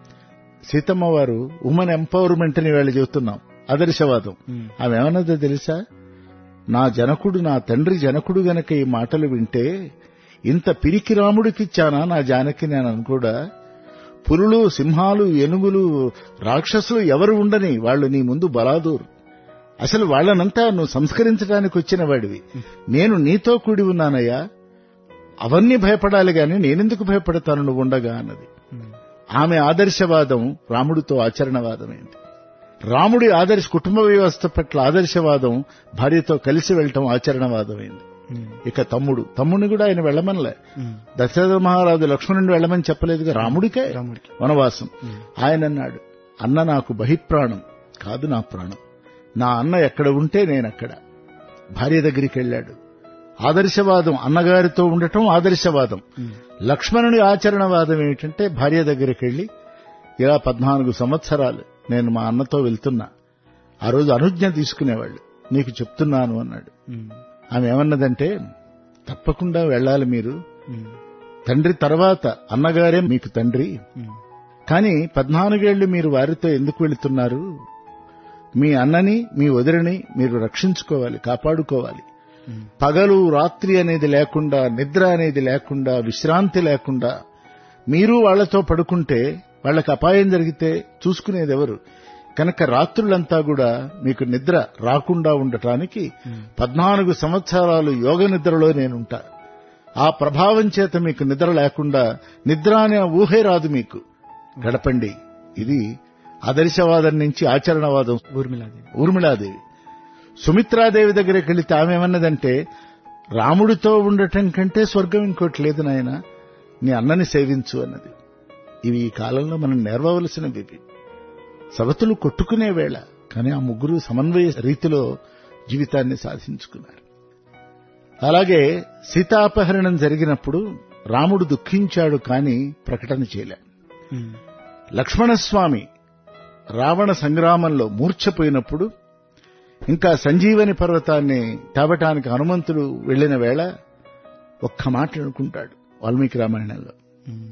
సీతమ్మ వారు ఉమెన్ ఎంపవర్మెంట్ అని వేళ చెబుతున్నాం ఆదర్శవాదం ఉమ్, ఆమె ఏమన్నదో తెలుసా నా జనకుడు నా తండ్రి జనకుడు గనక ఈ మాటలు వింటే ఇంత పిరికి రాముడికిచ్చానా నా జానకి నేను అనుకోడా పులులు సింహాలు ఏనుగులు రాక్షసులు ఎవరు ఉండని వాళ్ళు నీ ముందు బలాదూరు అసలు వాళ్ళనంతా నువ్వు సంస్కరించడానికి వచ్చిన వాడివి నేను నీతో కూడి ఉన్నానయ్యా అవన్నీ భయపడాలి గాని నేనెందుకు భయపడతాను నువ్వు ఉండగా అన్నది ఉమ్, ఆమె ఆదర్శవాదం రాముడితో ఆచరణవాదమైంది రాముడి ఆదర్శ కుటుంబ వ్యవస్థ పట్ల ఆదర్శవాదం భార్యతో కలిసి వెళ్ళటం ఆచరణవాదమైంది ఉమ్, ఇక తమ్ముడు తమ్ముడిని కూడా ఆయన వెళ్ళమనలే ఉమ్, దశరథ మహారాజు లక్ష్మణుని వెళ్ళమని చెప్పలేదుగా రాముడికే రాముడికి వనవాసం ఉమ్, ఆయన అన్నాడు అన్న నాకు బహిప్రాణం కాదు నా ప్రాణం నా అన్న ఎక్కడ ఉంటే నేనక్కడ భార్య దగ్గరికి వెళ్ళాడు ఆదర్శవాదం అన్నగారితో ఉండటం ఆదర్శవాదం ఉమ్, లక్ష్మణుని ఆచరణవాదం ఏమిటంటే భార్య దగ్గరికి వెళ్లి ఇలా పద్నాలుగు సంవత్సరాలు నేను మా అన్నతో వెళ్తున్నా ఆ రోజు అనుజ్ఞ తీసుకునేవాళ్ళు నీకు చెప్తున్నాను అన్నాడు ఉమ్, ఆమె ఏమన్నదంటే తప్పకుండా వెళ్ళాలి మీరు ఉమ్, తండ్రి తర్వాత అన్నగారే మీకు తండ్రి ఉమ్, కానీ పద్నాలుగేళ్లు మీరు వారితో ఎందుకు వెళుతున్నారు మీ అన్నని మీ వదిలిని మీరు రక్షించుకోవాలి కాపాడుకోవాలి ఉమ్, పగలు రాత్రి అనేది లేకుండా నిద్ర అనేది లేకుండా విశ్రాంతి లేకుండా మీరు వాళ్లతో పడుకుంటే వాళ్ళకి అపాయం జరిగితే చూసుకునేది ఎవరు కనుక రాత్రులంతా కూడా మీకు నిద్ర రాకుండా ఉండటానికి పద్నాలుగు సంవత్సరాలు యోగ నిద్రలో నేనుంటా ఆ ప్రభావం చేత మీకు నిద్ర లేకుండా నిద్ర అనే ఊహే రాదు మీకు గడపండి ఇది ఆదర్శవాదం నుంచి ఆచరణవాదం ఊర్మిళాదేవి ఊర్మిళాదేవి సుమిత్రాదేవి దగ్గరికి వెళితే ఆమె ఏమన్నదంటే రాముడితో ఉండటం కంటే స్వర్గం ఇంకోటి లేదు నాయన నీ అన్నని సేవించు అన్నది ఇవి ఈ కాలంలో మనం నేర్వవలసినవి ఇవి సవతులు కొట్టుకునే వేళ కానీ ఆ ముగ్గురు సమన్వయ రీతిలో జీవితాన్ని సాధించుకున్నారు అలాగే సీతాపహరణం జరిగినప్పుడు రాముడు దుఃఖించాడు కానీ ప్రకటన చేయలే ఉమ్, లక్ష్మణస్వామి రావణ సంగ్రామంలో మూర్ఛపోయినప్పుడు ఇంకా సంజీవని పర్వతాన్ని తేవటానికి హనుమంతుడు వెళ్లిన వేళ ఒక్క మాట అనుకుంటాడు వాల్మీకి రామాయణంలో ఉమ్,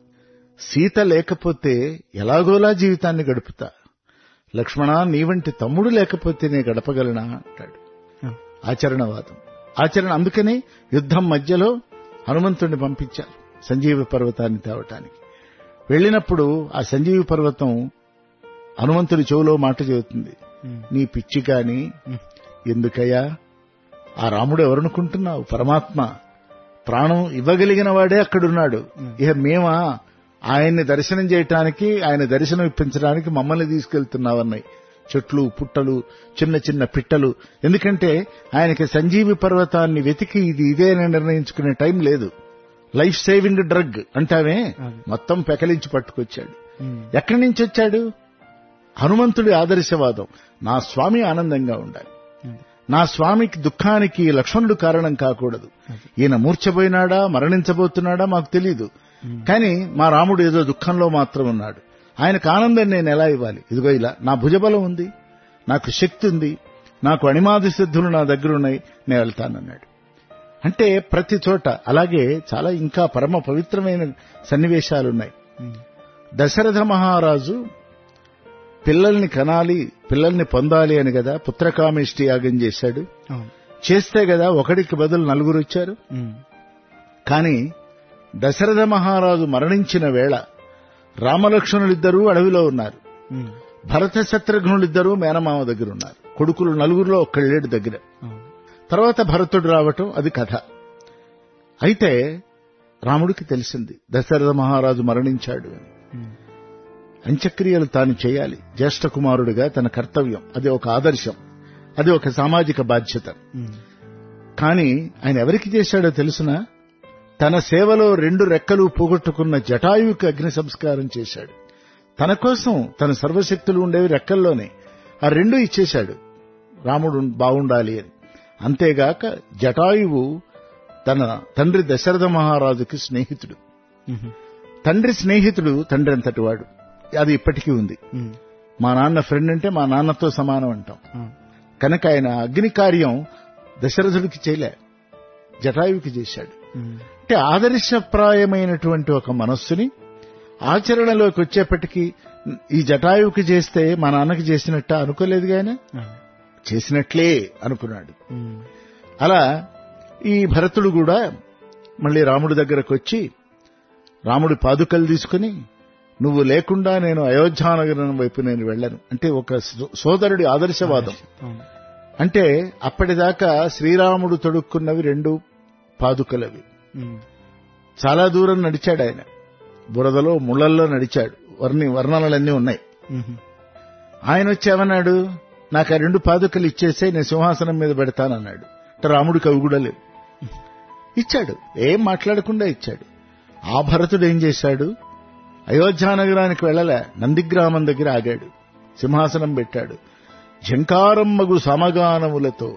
సీత లేకపోతే ఎలాగోలా జీవితాన్ని గడుపుతా లక్ష్మణ నీ వంటి తమ్ముడు లేకపోతే నే గడపగలనా అంటాడు ఆ, ఆచరణవాదం ఆచరణ అందుకనే యుద్ధం మధ్యలో హనుమంతుడిని పంపించారు సంజీవ పర్వతాన్ని తేవటానికి వెళ్ళినప్పుడు ఆ సంజీవి పర్వతం హనుమంతుడి చెవులో మాట చెబుతుంది ఉమ్, నీ పిచ్చి కాని ఉమ్, ఎందుకయ్యా ఆ రాముడు ఎవరనుకుంటున్నావు పరమాత్మ ప్రాణం ఇవ్వగలిగిన వాడే అక్కడున్నాడు ఇక మేమా ఆయన్ని దర్శనం చేయటానికి ఆయన దర్శనం ఇప్పించడానికి మమ్మల్ని తీసుకెళ్తున్నావన్నాయి చెట్లు పుట్టలు చిన్న చిన్న పిట్టలు ఎందుకంటే ఆయనకి సంజీవి పర్వతాన్ని వెతికి ఇది ఇదే అని నిర్ణయించుకునే టైం లేదు లైఫ్ సేవింగ్ డ్రగ్ అంటామే అది. మొత్తం పెకలించి పట్టుకొచ్చాడు ఉమ్, ఎక్కడి నుంచి వచ్చాడు హనుమంతుడి ఆదర్శవాదం నా స్వామి ఆనందంగా ఉండాలి ఉమ్, నా స్వామికి దుఃఖానికి లక్ష్మణుడు కారణం కాకూడదు ఈయన మూర్ఛపోయినాడా మరణించబోతున్నాడా మాకు తెలియదు కానీ మా రాముడు ఏదో దుఃఖంలో మాత్రం ఉన్నాడు ఆయనకు ఆనందం నేను ఎలా ఇవ్వాలి ఇదిగో ఇలా నా భుజబలం ఉంది నాకు శక్తి ఉంది నాకు అణిమాది సిద్ధులు నా దగ్గర ఉన్నాయి నేను వెళ్తానన్నాడు అంటే ప్రతి చోట అలాగే చాలా ఇంకా పరమ పవిత్రమైన సన్నివేశాలున్నాయి ఉమ్, దశరథ మహారాజు పిల్లల్ని కనాలి పిల్లల్ని పొందాలి అని కదా పుత్రకామేష్టి యాగం చేశాడు అవును చేస్తే కదా ఒకడికి బదులు నలుగురు వచ్చారు ఉమ్, కానీ దశరథ మహారాజు మరణించిన వేళ రామలక్ష్మణులిద్దరూ అడవిలో ఉన్నారు ఉమ్, భరత శత్రుఘ్నులిద్దరూ మేనమామ దగ్గర ఉన్నారు కొడుకులు నలుగురిలో ఒక్కళ్ళేడు దగ్గర అవును తర్వాత భరతుడు రావటం అది కథ అయితే రాముడికి తెలిసింది దశరథ మహారాజు మరణించాడు అని ఉమ్, అంత్యక్రియలు తాను చేయాలి జ్యేష్ఠ కుమారుడిగా తన కర్తవ్యం అది ఒక ఆదర్శం అది ఒక సామాజిక బాధ్యత ఉమ్, కానీ ఆయన ఎవరికి చేశాడో తెలుసునా తన సేవలో రెండు రెక్కలు పోగొట్టుకున్న జటాయువుకి అగ్ని సంస్కారం చేశాడు తన కోసం తన సర్వశక్తులు ఉండేవి రెక్కల్లోనే ఆ రెండు ఇచ్చేశాడు రాముడు బాగుండాలి అని అంతేగాక జటాయువు తన తండ్రి దశరథ మహారాజుకి స్నేహితుడు ఉమ్, తండ్రి స్నేహితుడు తండ్రి అంతటి వాడు అది ఇప్పటికీ ఉంది ఉమ్, మా నాన్న ఫ్రెండ్ అంటే మా నాన్నతో సమానం అంటాం ఆ, కనుక ఆయన అగ్ని కార్యం దశరథుడికి చేయలే జటాయువుకి చేశాడు ఉమ్, అంటే ఆదర్శప్రాయమైనటువంటి ఒక మనస్సుని ఆచరణలోకి వచ్చేప్పటికీ ఈ జటాయువుకి చేస్తే మా నాన్నకి చేసినట్ట అనుకోలేదు గాని ఆ, చేసినట్లే అనుకున్నాడు ఉమ్, అలా ఈ భరతుడు కూడా మళ్ళీ రాముడి దగ్గరకు వచ్చి రాముడి పాదుకలు తీసుకుని నువ్వు లేకుండా నేను అయోధ్యానగరం వైపు నేను వెళ్ళను అంటే ఒక సో- సోదరుడి ఆదర్శవాదం అవును. అంటే అప్పటిదాకా శ్రీరాముడు తొడుక్కున్నవి రెండు పాదుకలవి ఉమ్, చాలా దూరం నడిచాడు ఆయన బురదలో ముళ్ళల్లో నడిచాడు వర్ణి వర్ణనలన్నీ ఉన్నాయి ఉమ్, ఆయన వచ్చేమన్నాడు నాకు ఆ రెండు పాదుకలు ఇచ్చేసే నేను సింహాసనం మీద పెడతానన్నాడు అంటే రాముడికి అవి కూడా లేవు ఇచ్చాడు ఏం మాట్లాడకుండా ఇచ్చాడు ఆ భరతుడు ఏం చేశాడు అయోధ్యానగరానికి వెళ్ళలే నందిగ్రామం దగ్గర ఆగాడు సింహాసనం పెట్టాడు ఝంకారమ్మగు సమగానములతో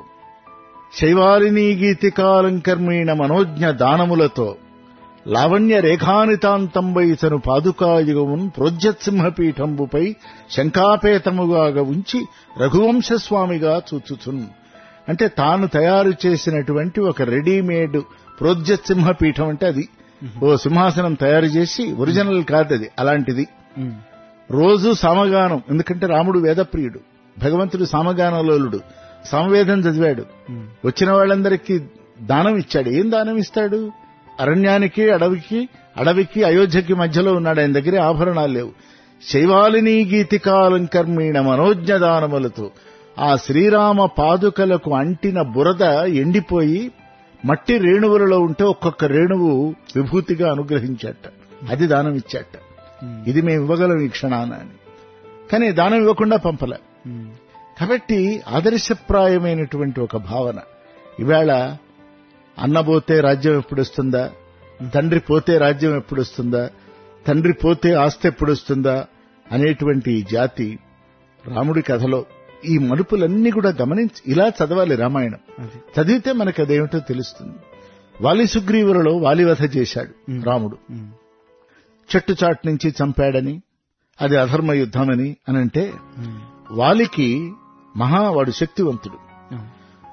శైవాలినీ గీతికాలంకర్మీణ మనోజ్ఞ దానములతో లావణ్య రేఖానితాంతంబై తను పాదుకాయుగమున్ ప్రోజ్యత్సింహపీఠంబుపై శంకాపేతముగా ఉంచి రఘువంశస్వామిగా చూచుచున్ అంటే తాను తయారు చేసినటువంటి ఒక రెడీమేడ్ ప్రోజ్యత్సింహపీఠం అంటే అది ఓ సింహాసనం తయారు చేసి ఒరిజినల్ కాదు అది అలాంటిది ఉమ్, రోజు సామగానం ఎందుకంటే రాముడు వేదప్రియుడు భగవంతుడు సామగానలోలుడు సమవేదం చదివాడు ఉమ్, వచ్చిన వాళ్ళందరికీ దానం ఇచ్చాడు ఏం దానం ఇస్తాడు అరణ్యానికి అడవికి అడవికి అయోధ్యకి మధ్యలో ఉన్నాడు ఆయన దగ్గర ఆభరణాలు లేవు శైవాలినీ గీతికాలంకర్మీణ మనోజ్ఞ దానములతో ఆ శ్రీరామ పాదుకలకు అంటిన బురద ఎండిపోయి మట్టి రేణువులలో ఉంటే ఒక్కొక్క రేణువు విభూతిగా అనుగ్రహించాట అది దానం ఇచ్చాట ఉమ్, ఇది మేము ఇవ్వగలం ఈ క్షణాన అని కానీ దానం ఇవ్వకుండా పంపలే ఉమ్, కాబట్టి ఆదర్శప్రాయమైనటువంటి ఒక భావన ఇవాళ అన్న పోతే రాజ్యం ఎప్పుడు వస్తుందా తండ్రి పోతే రాజ్యం ఎప్పుడు వస్తుందా తండ్రి పోతే ఆస్తి ఎప్పుడు వస్తుందా అనేటువంటి ఈ జాతి రాముడి కథలో ఈ మలుపులన్నీ కూడా గమనించి ఇలా చదవాలి రామాయణం అది చదివితే మనకు అదేమిటో తెలుస్తుంది వాలి సుగ్రీవులలో వాలివధ చేశాడు రాముడు ఉమ్, చెట్టు చాటు నుంచి చంపాడని అది అధర్మ యుద్ధమని అనంటే ఉమ్, వాలికి మహా వాడు శక్తివంతుడు అవును.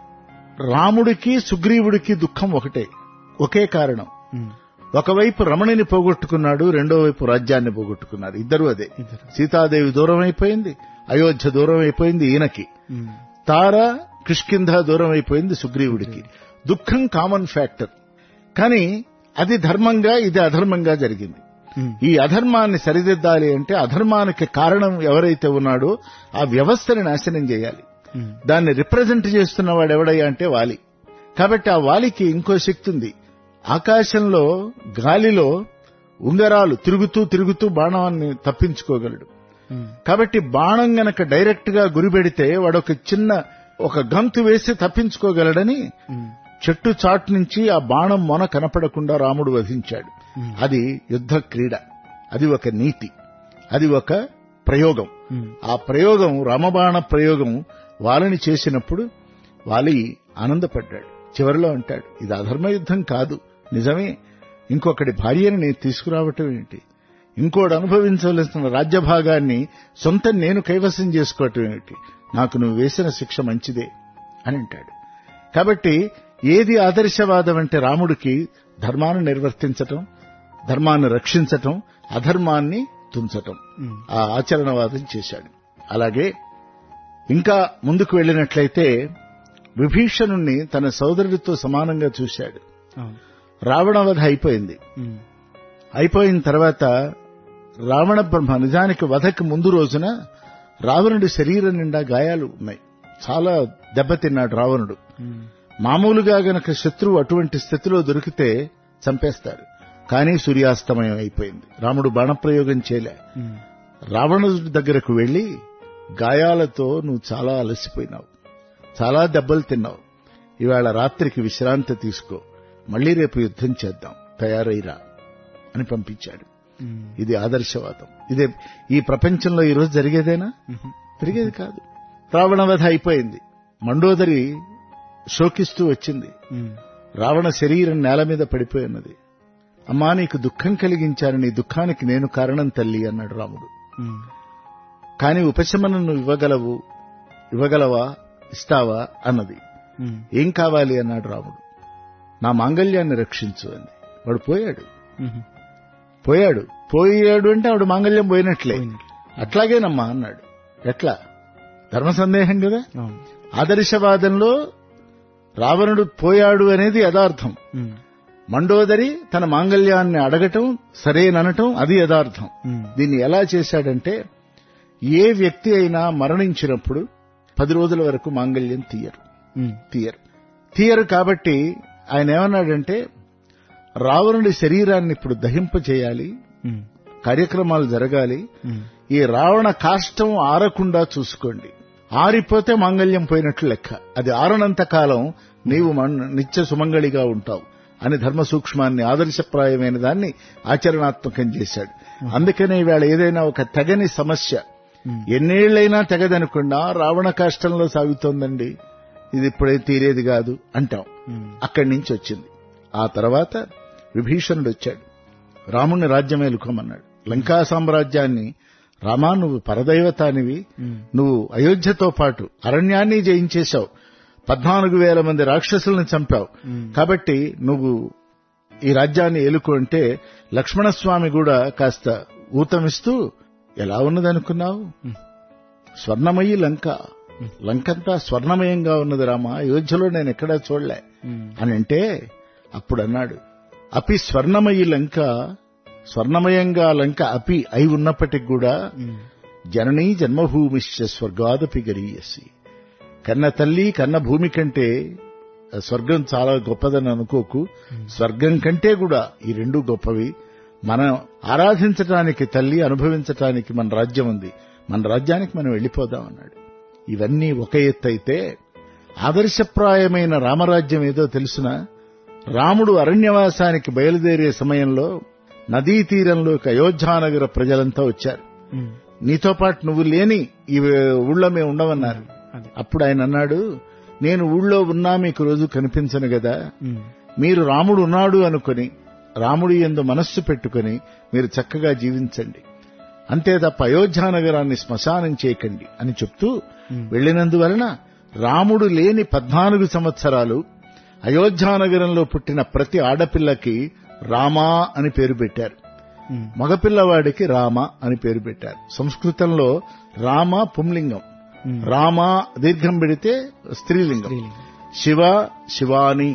రాముడికి సుగ్రీవుడికి దుఃఖం ఒకటే ఒకే కారణం ఉమ్, ఒకవైపు రమణిని పోగొట్టుకున్నాడు రెండో వైపు రాజ్యాన్ని పోగొట్టుకున్నారు ఇద్దరు అదే ఇద్దరు సీతాదేవి దూరం అయిపోయింది అయోధ్య దూరం అయిపోయింది ఈయనకి ఉమ్, తార కిష్కింధ దూరం అయిపోయింది సుగ్రీవుడికి దుఃఖం కామన్ ఫ్యాక్టర్ కానీ అది ధర్మంగా ఇది అధర్మంగా జరిగింది ఉమ్, ఈ అధర్మాన్ని సరిదిద్దాలి అంటే అధర్మానికి కారణం ఎవరైతే ఉన్నాడో ఆ వ్యవస్థని నాశనం చేయాలి ఉమ్, దాన్ని రిప్రజెంట్ చేస్తున్నవాడు ఎవడయ్యా అంటే వాలి కాబట్టి ఆ వాలికి ఇంకో శక్తి ఉంది ఆకాశంలో గాలిలో ఉంగరాలు తిరుగుతూ తిరుగుతూ బాణాన్ని తప్పించుకోగలడు ఉమ్, కాబట్టి బాణం గనక డైరెక్ట్ గా గురిపెడితే వాడొక చిన్న ఒక గంతు వేసి తప్పించుకోగలడని ఉమ్, చెట్టు చాటు నుంచి ఆ బాణం మొన కనపడకుండా రాముడు వధించాడు ఉమ్, అది యుద్ధ క్రీడ అది ఒక నీతి అది ఒక ప్రయోగం ఉమ్, ఆ ప్రయోగం రామబాణ ప్రయోగం వాళ్ళని చేసినప్పుడు వాలి ఆనందపడ్డాడు చివరిలో అంటాడు ఇది అధర్మ యుద్ధం కాదు నిజమే ఇంకొకటి భార్యని నేను తీసుకురావటం ఏంటి ఇంకోటి అనుభవించవలసిన రాజ్యభాగాన్ని సొంతం నేను కైవసం చేసుకోవటం ఏమిటి నాకు నువ్వు వేసిన శిక్ష మంచిదే అని అంటాడు కాబట్టి ఏది ఆదర్శవాదం అంటే రాముడికి ధర్మాన్ని నిర్వర్తించటం ధర్మాన్ని రక్షించటం అధర్మాన్ని తుంచటం ఉమ్, ఆ ఆచరణవాదం చేశాడు అలాగే ఇంకా ముందుకు వెళ్ళినట్లయితే విభీషణుణ్ణి తన సోదరుడితో సమానంగా చూశాడు అవును. రావణవధ అయిపోయింది ఉమ్, అయిపోయిన తర్వాత రావణ బ్రహ్మ నిజానికి వధకి ముందు రోజున రావణుడి శరీరం నిండా గాయాలు ఉన్నాయి చాలా దెబ్బతిన్నాడు రావణుడు ఉమ్, మామూలుగా గనక శత్రువు అటువంటి స్థితిలో దొరికితే చంపేస్తారు కానీ సూర్యాస్తమయం అయిపోయింది రాముడు బాణప్రయోగం చేయలే ఉమ్, రావణుడి దగ్గరకు వెళ్లి గాయాలతో నువ్వు చాలా అలసిపోయినావు చాలా దెబ్బలు తిన్నావు ఇవాళ రాత్రికి విశ్రాంతి తీసుకో మళ్ళీ రేపు యుద్ధం చేద్దాం తయారైరా అని పంపించాడు ఉమ్, ఇది ఆదర్శవాదం ఇదే ఈ ప్రపంచంలో ఈరోజు జరిగేదేనా ఉమ్, జరిగేది కాదు రావణవధ అయిపోయింది మండోదరి శోకిస్తూ వచ్చింది ఉమ్, రావణ శరీరం నేల మీద పడిపోయి ఉన్నది అమ్మా నీకు దుఃఖం కలిగించాను నీ దుఃఖానికి నేను కారణం తల్లి అన్నాడు రాముడు ఉమ్, కాని ఉపశమనం నువ్వు ఇవ్వగలవు ఇవ్వగలవా ఇస్తావా అన్నది ఉమ్, ఏం కావాలి అన్నాడు రాముడు నా మాంగళ్యాన్ని రక్షించు అంది వాడు పోయాడు ఉమ్, పోయాడు పోయాడు అంటే ఆవిడ మాంగళ్యం పోయినట్లే పోయినట్లు. అట్లాగేనమ్మా అన్నాడు ఎట్లా ధర్మ సందేహం కదా అవును. ఆదర్శవాదంలో రావణుడు పోయాడు అనేది యథార్థం ఉమ్, మండోదరి తన మాంగళ్యాన్ని అడగటం సరేననటం అది యథార్థం ఉమ్, దీన్ని ఎలా చేశాడంటే ఏ వ్యక్తి అయినా మరణించినప్పుడు పది రోజుల వరకు మాంగళ్యం తీయరు ఉమ్, తీయరు తీయరు కాబట్టి ఆయన ఏమన్నాడంటే రావణుడి శరీరాన్ని ఇప్పుడు దహింప చేయాలి ఉమ్, కార్యక్రమాలు జరగాలి ఉమ్, ఈ రావణ కాష్టం ఆరకుండా చూసుకోండి ఆరిపోతే మాంగళ్యం పోయినట్లు లెక్క అది ఆరనంత కాలం నీవు మన్- నిత్య సుమంగళిగా ఉంటావు అని ధర్మ సూక్ష్మాన్ని ఆదర్శప్రాయమైన దాన్ని ఆచరణాత్మకం చేశాడు అందుకనే ఇవాళ ఏదైనా ఒక తెగని సమస్య ఉమ్, ఎన్నేళ్లైనా తెగదనుకుండా రావణ కాష్టంలో సాగుతోందండి ఇది ఇప్పుడే తీరేది కాదు అంటాం ఉమ్, అక్కడి నుంచి వచ్చింది ఆ తర్వాత విభీషణుడు వచ్చాడు రాముణ్ణి రాజ్యం ఏలుకోమన్నాడు లంకా సామ్రాజ్యాన్ని రామా నువ్వు పరదైవతానివి ఉమ్, నువ్వు అయోధ్యతో పాటు అరణ్యాన్ని జయించేశావు పద్నాలుగు వేల మంది రాక్షసుల్ని చంపావు ఉమ్, కాబట్టి నువ్వు ఈ రాజ్యాన్ని ఏలుకో అంటే లక్ష్మణస్వామి కూడా కాస్త ఊతమిస్తూ ఎలా ఉన్నదనుకున్నావు ఉమ్. స్వర్ణమయి లంక లంకంతా స్వర్ణమయంగా ఉన్నది రామా అయోధ్యలో నేను ఎక్కడా చూడలే ఉమ్, అని అంటే అప్పుడు అన్నాడు అపి స్వర్ణమయి లంక స్వర్ణమయంగా లంక అపి అయి ఉన్నప్పటికి కూడా ఉమ్, జననీ జన్మభూమిశ్చ స్వర్గాదపి గరీయసి కన్న తల్లి కన్న భూమి కంటే ఆ స్వర్గం చాలా గొప్పదని అనుకోకు స్వర్గం కంటే కూడా ఈ రెండు గొప్పవి మనం ఆరాధించటానికి తల్లి అనుభవించటానికి మన రాజ్యం ఉంది మన రాజ్యానికి మనం వెళ్ళిపోదాం అన్నాడు ఇవన్నీ ఒక ఎత్తు అయితే ఆదర్శప్రాయమైన రామరాజ్యం ఏదో తెలుసునా రాముడు అరణ్యవాసానికి బయలుదేరే సమయంలో నదీ తీరంలోకి అయోధ్యానగర ప్రజలంతా వచ్చారు ఉమ్, నీతో పాటు నువ్వు లేని ఈ ఊళ్ళో మేము ఉండవన్నారు అదే అప్పుడు ఆయన అన్నాడు నేను ఊళ్ళో ఉన్నా మీకు రోజు కనిపించను కదా ఉమ్, మీరు రాముడు ఉన్నాడు అనుకుని రాముడి ఎందు మనస్సు పెట్టుకుని మీరు చక్కగా జీవించండి అంతే తప్ప అయోధ్యానగరాన్ని శ్మశానం చేయకండి అని చెప్తూ ఉమ్, వెళ్లినందువలన రాముడు లేని పద్నాలుగు సంవత్సరాలు అయోధ్యానగరంలో పుట్టిన ప్రతి ఆడపిల్లకి రామా అని పేరు పెట్టారు ఉమ్, మగపిల్లవాడికి రామ అని పేరు పెట్టారు సంస్కృతంలో రామ పుంలింగం ఉమ్, రామ దీర్ఘం పెడితే స్త్రీలింగం స్త్రీలింగం. శివ శివాని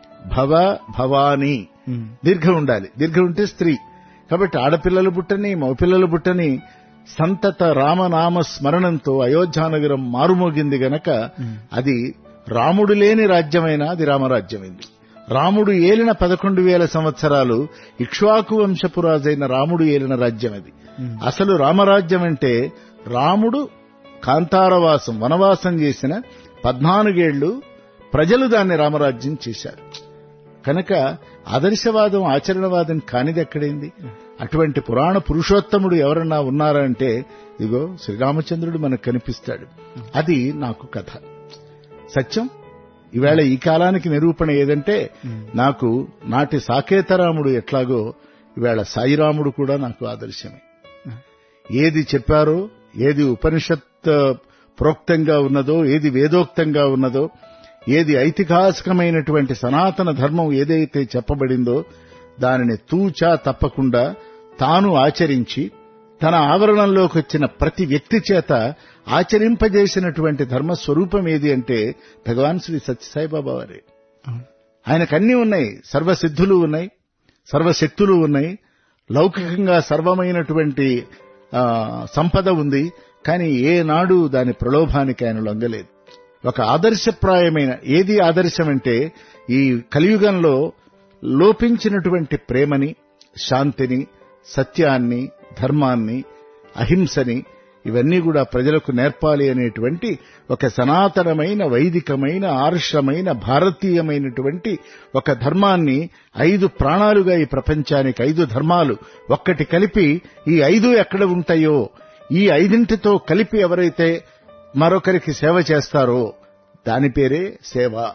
భవ భవాని ఉమ్, దీర్ఘం ఉండాలి దీర్ఘం ఉంటే స్త్రీ కాబట్టి ఆడపిల్లలు పుట్టని మగపిల్లలు పుట్టని సంతత రామనామ స్మరణంతో అయోధ్యానగరం మారుమోగింది గనక ఉమ్, అది రాముడు లేని రాజ్యమైనా అది రామరాజ్యమైంది రాముడు ఏలిన పదకొండు వేల సంవత్సరాలు ఇక్ష్వాకు వంశపు రాజైన రాముడు ఏలిన రాజ్యం అది ఉమ్, అసలు రామరాజ్యం అంటే రాముడు కాంతారవాసం వనవాసం చేసిన పద్నాలుగేళ్లు ప్రజలు దాన్ని రామరాజ్యం చేశారు కనుక ఆదర్శవాదం ఆచరణవాదం కానిది ఎక్కడైంది అటువంటి పురాణ పురుషోత్తముడు ఎవరన్నా ఉన్నారా అంటే ఇదిగో శ్రీరామచంద్రుడు మనకు కనిపిస్తాడు అది నాకు కథ సత్యం ఈవేళ ఈ కాలానికి నిరూపణ ఏదంటే ఉమ్, నాకు నాటి సాకేతరాముడు ఎట్లాగో ఈవేళ సాయిరాముడు కూడా నాకు ఆదర్శమే ఏది చెప్పారో ఏది ఉపనిషత్ ప్రోక్తంగా ఉన్నదో ఏది వేదోక్తంగా ఉన్నదో ఏది ఐతిహాసికమైనటువంటి సనాతన ధర్మం ఏదైతే చెప్పబడిందో దానిని తూచా తప్పకుండా తాను ఆచరించి తన ఆవరణంలోకి వచ్చిన ప్రతి వ్యక్తి చేత ఆచరింపజేసినటువంటి ధర్మ స్వరూపం ఏది అంటే భగవాన్ శ్రీ సత్యసాయిబాబా వారే అవును. ఆయనకన్నీ ఉన్నాయి సర్వసిద్ధులు ఉన్నాయి సర్వశక్తులు ఉన్నాయి లౌకికంగా సర్వమైనటువంటి ఆ, సంపద ఉంది కానీ ఏనాడు దాని ప్రలోభానికి ఆయన లొంగలేదు ఒక ఆదర్శప్రాయమైన ఏది ఆదర్శం అంటే ఈ కలియుగంలో లోపించినటువంటి ప్రేమని శాంతిని సత్యాన్ని ధర్మాన్ని అహింసని ఇవన్నీ కూడా ప్రజలకు నేర్పాలి అనేటువంటి ఒక సనాతనమైన వైదికమైన ఆర్షమైన భారతీయమైనటువంటి ఒక ధర్మాన్ని ఐదు ప్రాణాలుగా ఈ ప్రపంచానికి ఐదు ధర్మాలు ఒక్కటి కలిపి ఈ ఐదు ఎక్కడ ఉంటాయో ఈ ఐదింటితో కలిపి ఎవరైతే మరొకరికి సేవ చేస్తారో దాని పేరే సేవ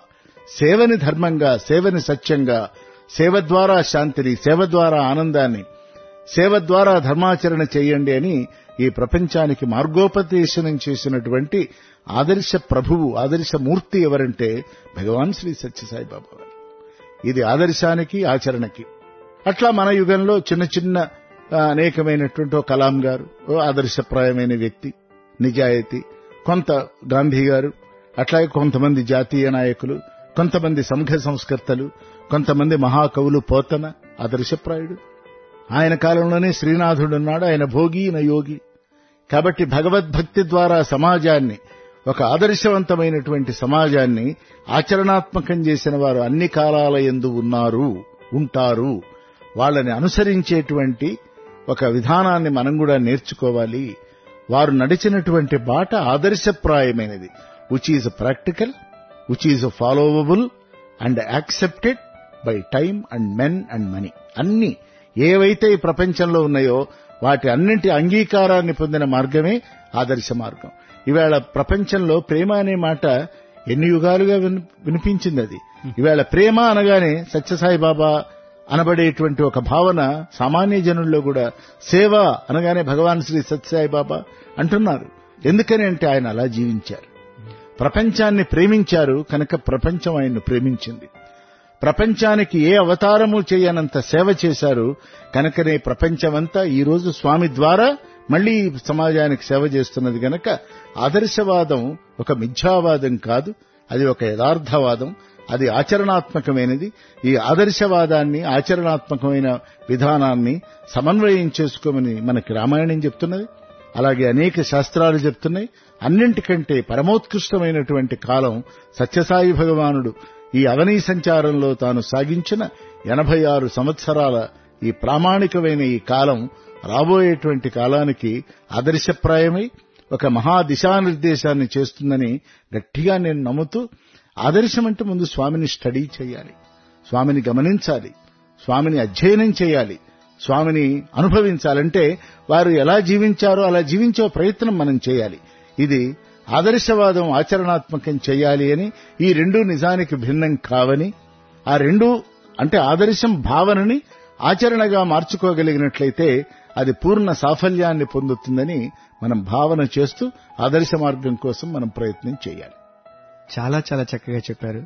సేవని ధర్మంగా సేవని సత్యంగా సేవ ద్వారా శాంతిని సేవ ద్వారా ఆనందాన్ని సేవ ద్వారా ధర్మాచరణ చేయండి అని ఈ ప్రపంచానికి మార్గోపదేశనం చేసినటువంటి ఆదర్శ ప్రభువు ఆదర్శ మూర్తి ఎవరంటే భగవాన్ శ్రీ సత్యసాయిబాబా వారు ఇది ఆదర్శానికి ఆచరణకి అట్లా మన యుగంలో చిన్న చిన్న ఆ, అనేకమైనటువంటి ఓ కలాం గారు ఓ ఆదర్శప్రాయమైన వ్యక్తి నిజాయితీ కొంత గాంధీ గారు అట్లాగే కొంతమంది జాతీయ నాయకులు కొంతమంది సంఘ సంస్కర్తలు కొంతమంది మహాకవులు పోతన ఆదర్శప్రాయుడు ఆయన కాలంలోనే శ్రీనాథుడున్నాడు ఆయన భోగి ఈయన యోగి కాబట్టి భగవద్భక్తి ద్వారా సమాజాన్ని ఒక ఆదర్శవంతమైనటువంటి సమాజాన్ని ఆచరణాత్మకం చేసిన వారు అన్ని కాలాల ఎందు ఉన్నారు ఉంటారు వాళ్ళని అనుసరించేటువంటి ఒక విధానాన్ని మనం కూడా నేర్చుకోవాలి వారు నడిచినటువంటి బాట ఆదర్శప్రాయమైనది which is practical which is followable and accepted by time and men and money అన్ని ఏవైతే ఈ ప్రపంచంలో ఉన్నాయో వాటి అన్నింటి అంగీకారాన్ని పొందిన మార్గమే ఆదర్శ మార్గం ఇవాళ ప్రపంచంలో ప్రేమ అనే మాట ఎన్ని యుగాలుగా విని- వినిపించింది అది ఇవాళ ప్రేమ అనగానే సత్యసాయి బాబా అనబడేటువంటి ఒక భావన సామాన్య జనుల్లో కూడా సేవ అనగానే భగవాన్ శ్రీ సత్యసాయి బాబా అంటున్నారు ఎందుకని అంటే ఆయన అలా జీవించారు ప్రపంచాన్ని ప్రేమించారు కనుక ప్రపంచం ఆయన్ను ప్రేమించింది ప్రపంచానికి ఏ అవతారము చేయనంత సేవ చేశారు కనుకనే ప్రపంచమంతా ఈ రోజు స్వామి ద్వారా మళ్లీ ఈ సమాజానికి సేవ చేస్తున్నది గనక ఆదర్శవాదం ఒక మిథ్యావాదం కాదు అది ఒక యథార్థవాదం అది ఆచరణాత్మకమైనది ఈ ఆదర్శవాదాన్ని ఆచరణాత్మకమైన విధానాన్ని సమన్వయం చేసుకోమని మనకి రామాయణం చెప్తున్నది అలాగే అనేక శాస్త్రాలు చెప్తున్నాయి అన్నింటికంటే పరమోత్కృష్టమైనటువంటి కాలం సత్యసాయి భగవానుడు ఈ అవనీ సంచారంలో తాను సాగించిన ఎనభై ఆరు సంవత్సరాల ఈ ప్రామాణికమైన ఈ కాలం రాబోయేటువంటి కాలానికి ఆదర్శప్రాయమై ఒక మహా దిశానిర్దేశాన్ని చేస్తుందని గట్టిగా నేను నమ్ముతూ ఆదర్శం అంటే ముందు స్వామిని స్టడీ చేయాలి స్వామిని గమనించాలి స్వామిని అధ్యయనం చేయాలి స్వామిని అనుభవించాలంటే వారు ఎలా జీవించారో అలా జీవించే ప్రయత్నం మనం చేయాలి ఇది ఆదర్శవాదం ఆచరణాత్మకం చేయాలి అని ఈ రెండు నిజానికి భిన్నం కావని ఆ రెండు అంటే ఆదర్శం భావనని ఆచరణగా మార్చుకోగలిగినట్లయితే అది పూర్ణ సాఫల్యాన్ని పొందుతుందని మనం భావన చేస్తూ ఆదర్శ మార్గం కోసం మనం ప్రయత్నం చేయాలి చాలా చాలా చక్కగా చెప్పారు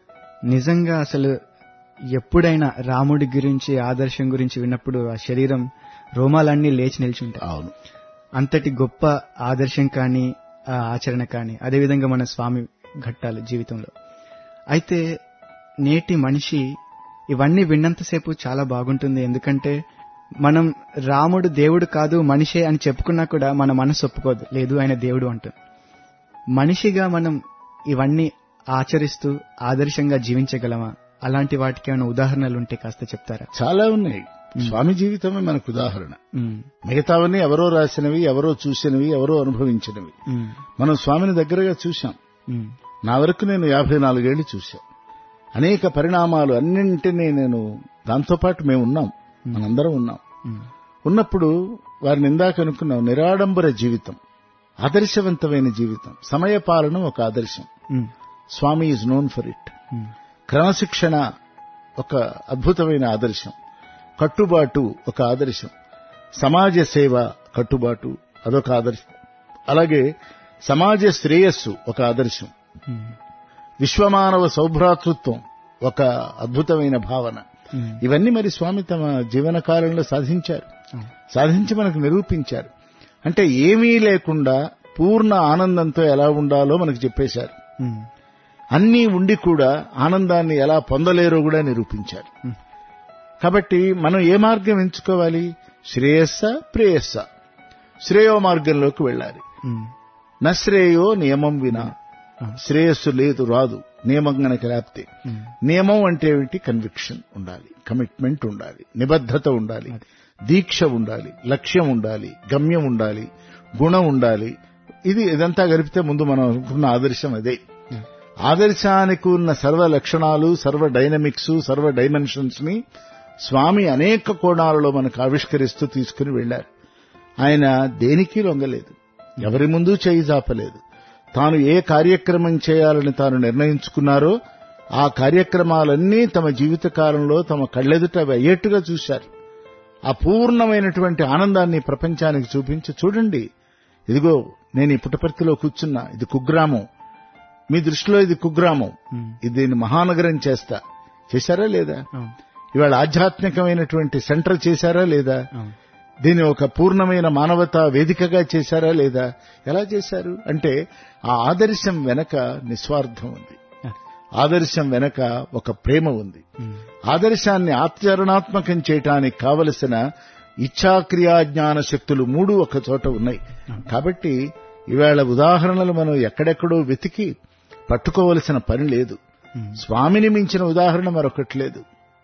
నిజంగా అసలు ఎప్పుడైనా రాముడి గురించి ఆదర్శం గురించి విన్నప్పుడు ఆ శరీరం రోమాలన్నీ లేచి నిల్చుంటాయి అవును అంతటి గొప్ప ఆదర్శం కానీ ఆ ఆచరణ కానీ అదేవిధంగా మన స్వామి ఘట్టాలు జీవితంలో అయితే నేటి మనిషి ఇవన్నీ విన్నంతసేపు చాలా బాగుంటుంది ఎందుకంటే మనం రాముడు దేవుడు కాదు మనిషే అని చెప్పుకున్నా కూడా మన మనసు ఒప్పుకోదు లేదు ఆయన దేవుడు అంటుంది మనిషిగా మనం ఇవన్నీ ఆచరిస్తూ ఆదర్శంగా జీవించగలమా అలాంటి వాటికి ఏమైనా ఉదాహరణలు ఉంటే కాస్త చెప్తారా చాలా ఉన్నాయి స్వామి జీవితమే మనకు ఉదాహరణ ఉమ్, మిగతావన్నీ ఎవరో రాసినవి ఎవరో చూసినవి ఎవరో అనుభవించినవి ఉమ్, మనం స్వామిని దగ్గరగా చూశాం ఉమ్, నా వరకు నేను యాభై నాలుగేళ్లు చూశాం అనేక పరిణామాలు అన్నింటినీ నేను దాంతోపాటు మేము ఉన్నాం మనందరం ఉన్నాం ఉమ్, ఉన్నప్పుడు వారిని ఇందాక అనుకున్నాం నిరాడంబర జీవితం ఆదర్శవంతమైన జీవితం సమయపాలన ఒక ఆదర్శం um, Swami is known for it um, క్రమశిక్షణ ఒక అద్భుతమైన ఆదర్శం కట్టుబాటు ఒక ఆదర్శం సమాజ సేవ కట్టుబాటు అదొక ఆదర్శం అలాగే సమాజ శ్రేయస్సు ఒక ఆదర్శం ఉమ్, విశ్వమానవ సౌభ్రాతృత్వం ఒక అద్భుతమైన భావన ఉమ్, ఇవన్నీ మరి స్వామి తమ జీవన కాలంలో సాధించారు అవును. సాధించి మనకు నిరూపించారు అంటే ఏమీ లేకుండా పూర్ణ ఆనందంతో ఎలా ఉండాలో మనకు చెప్పేశారు ఉమ్, అన్నీ ఉండి కూడా ఆనందాన్ని ఎలా పొందలేరో కూడా నిరూపించారు Hmm. కాబట్టి మనం ఏ మార్గం ఎంచుకోవాలి శ్రేయస్స ప్రేయస్స శ్రేయో మార్గంలోకి వెళ్ళాలి ఉమ్, నశ్రేయో నియమం వినా Ah. శ్రేయస్సు లేదు రాదు నియమం గనక లేకపోతే ఉమ్, నియమం అంటే ఏమిటి కన్విక్షన్ ఉండాలి కమిట్మెంట్ ఉండాలి నిబద్ధత ఉండాలి అది. దీక్ష ఉండాలి లక్ష్యం ఉండాలి గమ్యం ఉండాలి గుణం ఉండాలి ఇది ఇదంతా గడిపితే ముందు మనం అనుకున్న ఆదర్శం అదే Hmm. ఆదర్శానికి ఉన్న సర్వ లక్షణాలు సర్వ డైనమిక్స్ సర్వ డైమెన్షన్స్ ని స్వామి అనేక కోణాలలో మనకు ఆవిష్కరిస్తూ తీసుకుని వెళ్లారు ఆయన దేనికి లొంగలేదు ఎవరి ముందు చేయి జాపలేదు తాను ఏ కార్యక్రమం చేయాలని తాను నిర్ణయించుకున్నారో ఆ కార్యక్రమాలన్నీ తమ జీవితకాలంలో తమ కళ్ళెదుట అవి అయ్యేట్టుగా చూశారు అపూర్ణమైనటువంటి ఆనందాన్ని ప్రపంచానికి చూపించి చూడండి ఇదిగో నేను ఈ పుట్టపర్తిలో కూర్చున్నా ఇది కుగ్రామం మీ దృష్టిలో ఇది కుగ్రామం ఉమ్, ఇది దీన్ని మహానగరం చేస్తా చేశారా లేదా అవును, ఇవాళ ఆధ్యాత్మికమైనటువంటి సెంటర్ చేశారా లేదా అవును. దీన్ని ఒక పూర్ణమైన మానవతా వేదికగా చేశారా లేదా ఎలా చేశారు అంటే ఆ ఆదర్శం వెనక నిస్వార్థం ఉంది ఆ, ఆదర్శం వెనక ఒక ప్రేమ ఉంది ఉమ్, ఆదర్శాన్ని ఆచరణాత్మకం చేయటానికి కావలసిన ఇచ్ఛాక్రియా జ్ఞాన శక్తులు మూడు ఒక చోట ఉన్నాయి కాబట్టి ఇవాళ ఉదాహరణలు మనం ఎక్కడెక్కడో వెతికి పట్టుకోవలసిన పని లేదు ఉమ్, స్వామిని మించిన ఉదాహరణ మరొకటి లేదు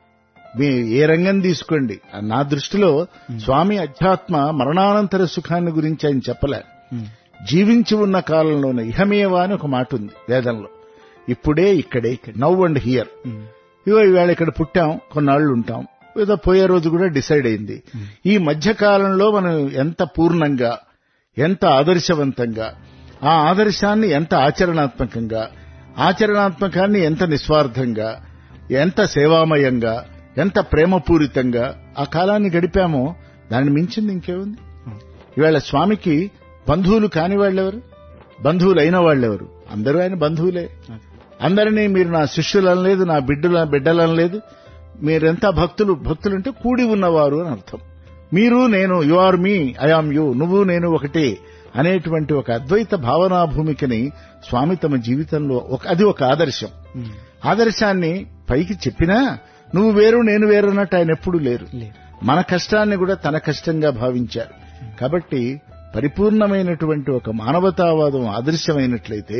మీ ఏ రంగం తీసుకోండి నా దృష్టిలో స్వామి అధ్యాత్మ మరణానంతర సుఖాన్ని గురించి ఆయన చెప్పలే ఉమ్, జీవించి ఉన్న కాలంలోనే ఇహమేవా అని ఒక మాట ఉంది వేదంలో ఇప్పుడే ఇక్కడే నవ్ అండ్ హియర్ ఉమ్, ఇగో ఈవేళ ఇక్కడ పుట్టాం కొన్నాళ్ళు ఉంటాం ఏదో పోయే రోజు కూడా డిసైడ్ అయింది ఈ మధ్య కాలంలో మనం ఎంత పూర్ణంగా ఎంత ఆదర్శవంతంగా ఆ ఆదర్శాన్ని ఎంత ఆచరణాత్మకంగా ఆచరణాత్మకాన్ని ఎంత నిస్వార్థంగా ఎంత సేవామయంగా ఎంత ప్రేమపూరితంగా ఆ కాలాన్ని గడిపామో దాన్ని మించింది ఇంకేముంది ఇవాళ స్వామికి బంధువులు కాని వాళ్ళెవరు బంధువులు అయిన వాళ్ళెవరు అందరూ ఆయన బంధువులే అందరినీ మీరు నా శిష్యులు అనలేదు నా బిడ్డల బిడ్డలు అనలేదు మీరెంత భక్తులు భక్తులు అంటే కూడి ఉన్నవారు అని అర్థం మీరు నేను you are me I am you నువ్వు నేను ఒకటే అనేటువంటి ఒక అద్వైత భావనా భూమికని స్వామి తమ జీవితంలో ఒక అది ఒక ఆదర్శం ఉమ్, ఆదర్శాన్ని పైకి చెప్పినా నువ్వు వేరు నేను వేరు అన్నట్టు ఆయన ఎప్పుడూ లేరు లేదు మన కష్టాన్ని కూడా తన కష్టంగా భావించారు కాబట్టి పరిపూర్ణమైనటువంటి ఒక మానవతావాదం ఆదర్శమైనట్లయితే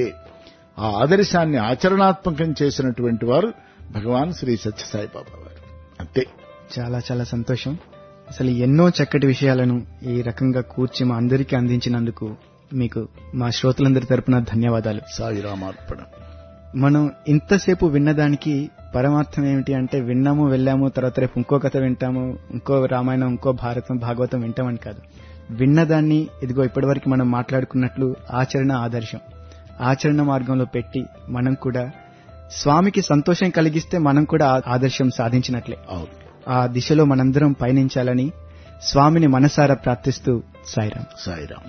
ఆ ఆదర్శాన్ని ఆచరణాత్మకం చేసినటువంటి వారు భగవాన్ శ్రీ సత్యసాయిబాబా వారు అంతే చాలా చాలా సంతోషం అసలు ఎన్నో చక్కటి విషయాలను ఈ రకంగా కూర్చి మా అందరికీ అందించినందుకు మీకు మా శ్రోతలందరి తరపున ధన్యవాదాలు సాయిరామార్పణ మనం ఇంతసేపు విన్నదానికి పరమార్థం ఏమిటి అంటే విన్నాము వెళ్ళాము తర్వాత రేపు ఇంకో కథ వింటాము ఇంకో రామాయణం ఇంకో భారతం భాగవతం వింటామని కాదు విన్నదాన్ని ఇదిగో ఇప్పటివరకు మనం మాట్లాడుకున్నట్లు ఆచరణ ఆదర్శం ఆచరణ మార్గంలో పెట్టి మనం కూడా స్వామికి సంతోషం కలిగిస్తే మనం కూడా ఆ ఆదర్శం సాధించినట్లే అవును ఆ దిశలో మనందరం పయనించాలని స్వామిని మనసారా ప్రార్థిస్తూ సాయిరాం సాయిరాం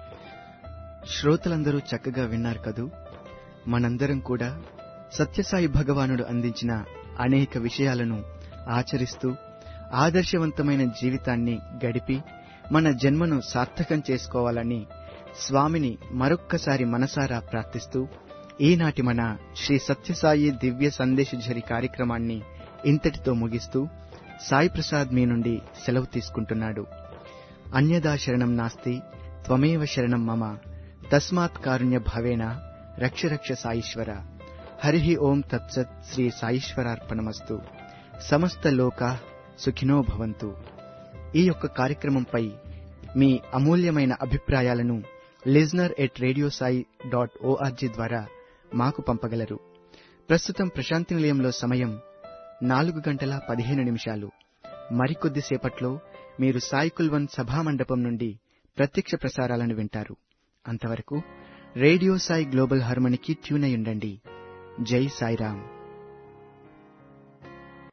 శ్రోతలందరూ చక్కగా విన్నారు కదూ మనందరం కూడా సత్యసాయి భగవానుడు అందించిన అనేక విషయాలను ఆచరిస్తూ ఆదర్శవంతమైన జీవితాన్ని గడిపి మన జన్మను సార్థకం చేసుకోవాలని స్వామిని మరొక్కసారి మనసారా ప్రార్థిస్తూ ఈనాటి మన శ్రీ సత్యసాయి దివ్య సందేశఝరి కార్యక్రమాన్ని ఇంతటితో ముగిస్తూ సాయి ప్రసాద్ మీ నుండి సెలవు తీసుకుంటున్నాడు అన్యదా శరణం నాస్తి త్వమేవ శరణం మమ తస్మాత్ కారుణ్య భావేన రక్ష రక్ష సాయిశ్వర హరి ఓం తత్సత్ శ్రీ సాయిశ్వరార్పణమస్తు సమస్త లోకా సుఖినో భవంతు ఈ యొక్క కార్యక్రమంపై మీ అమూల్యమైన అభిప్రాయాలను listener at radio Sai dot O R G ద్వారా మాకు పంపగలరు ప్రస్తుతం ప్రశాంతి నిలయంలో సమయం నాలుగు గంటల పదిహేను నిమిషాలు మరికొద్దిసేపట్లో మీరు సాయి కుల్వన్ సభామండపం నుండి ప్రత్యక్ష ప్రసారాలను వింటారు అంతవరకు రేడియో సాయి గ్లోబల్ హార్మనీకి ట్యూన్ అయి ఉండండి జై సాయిరాం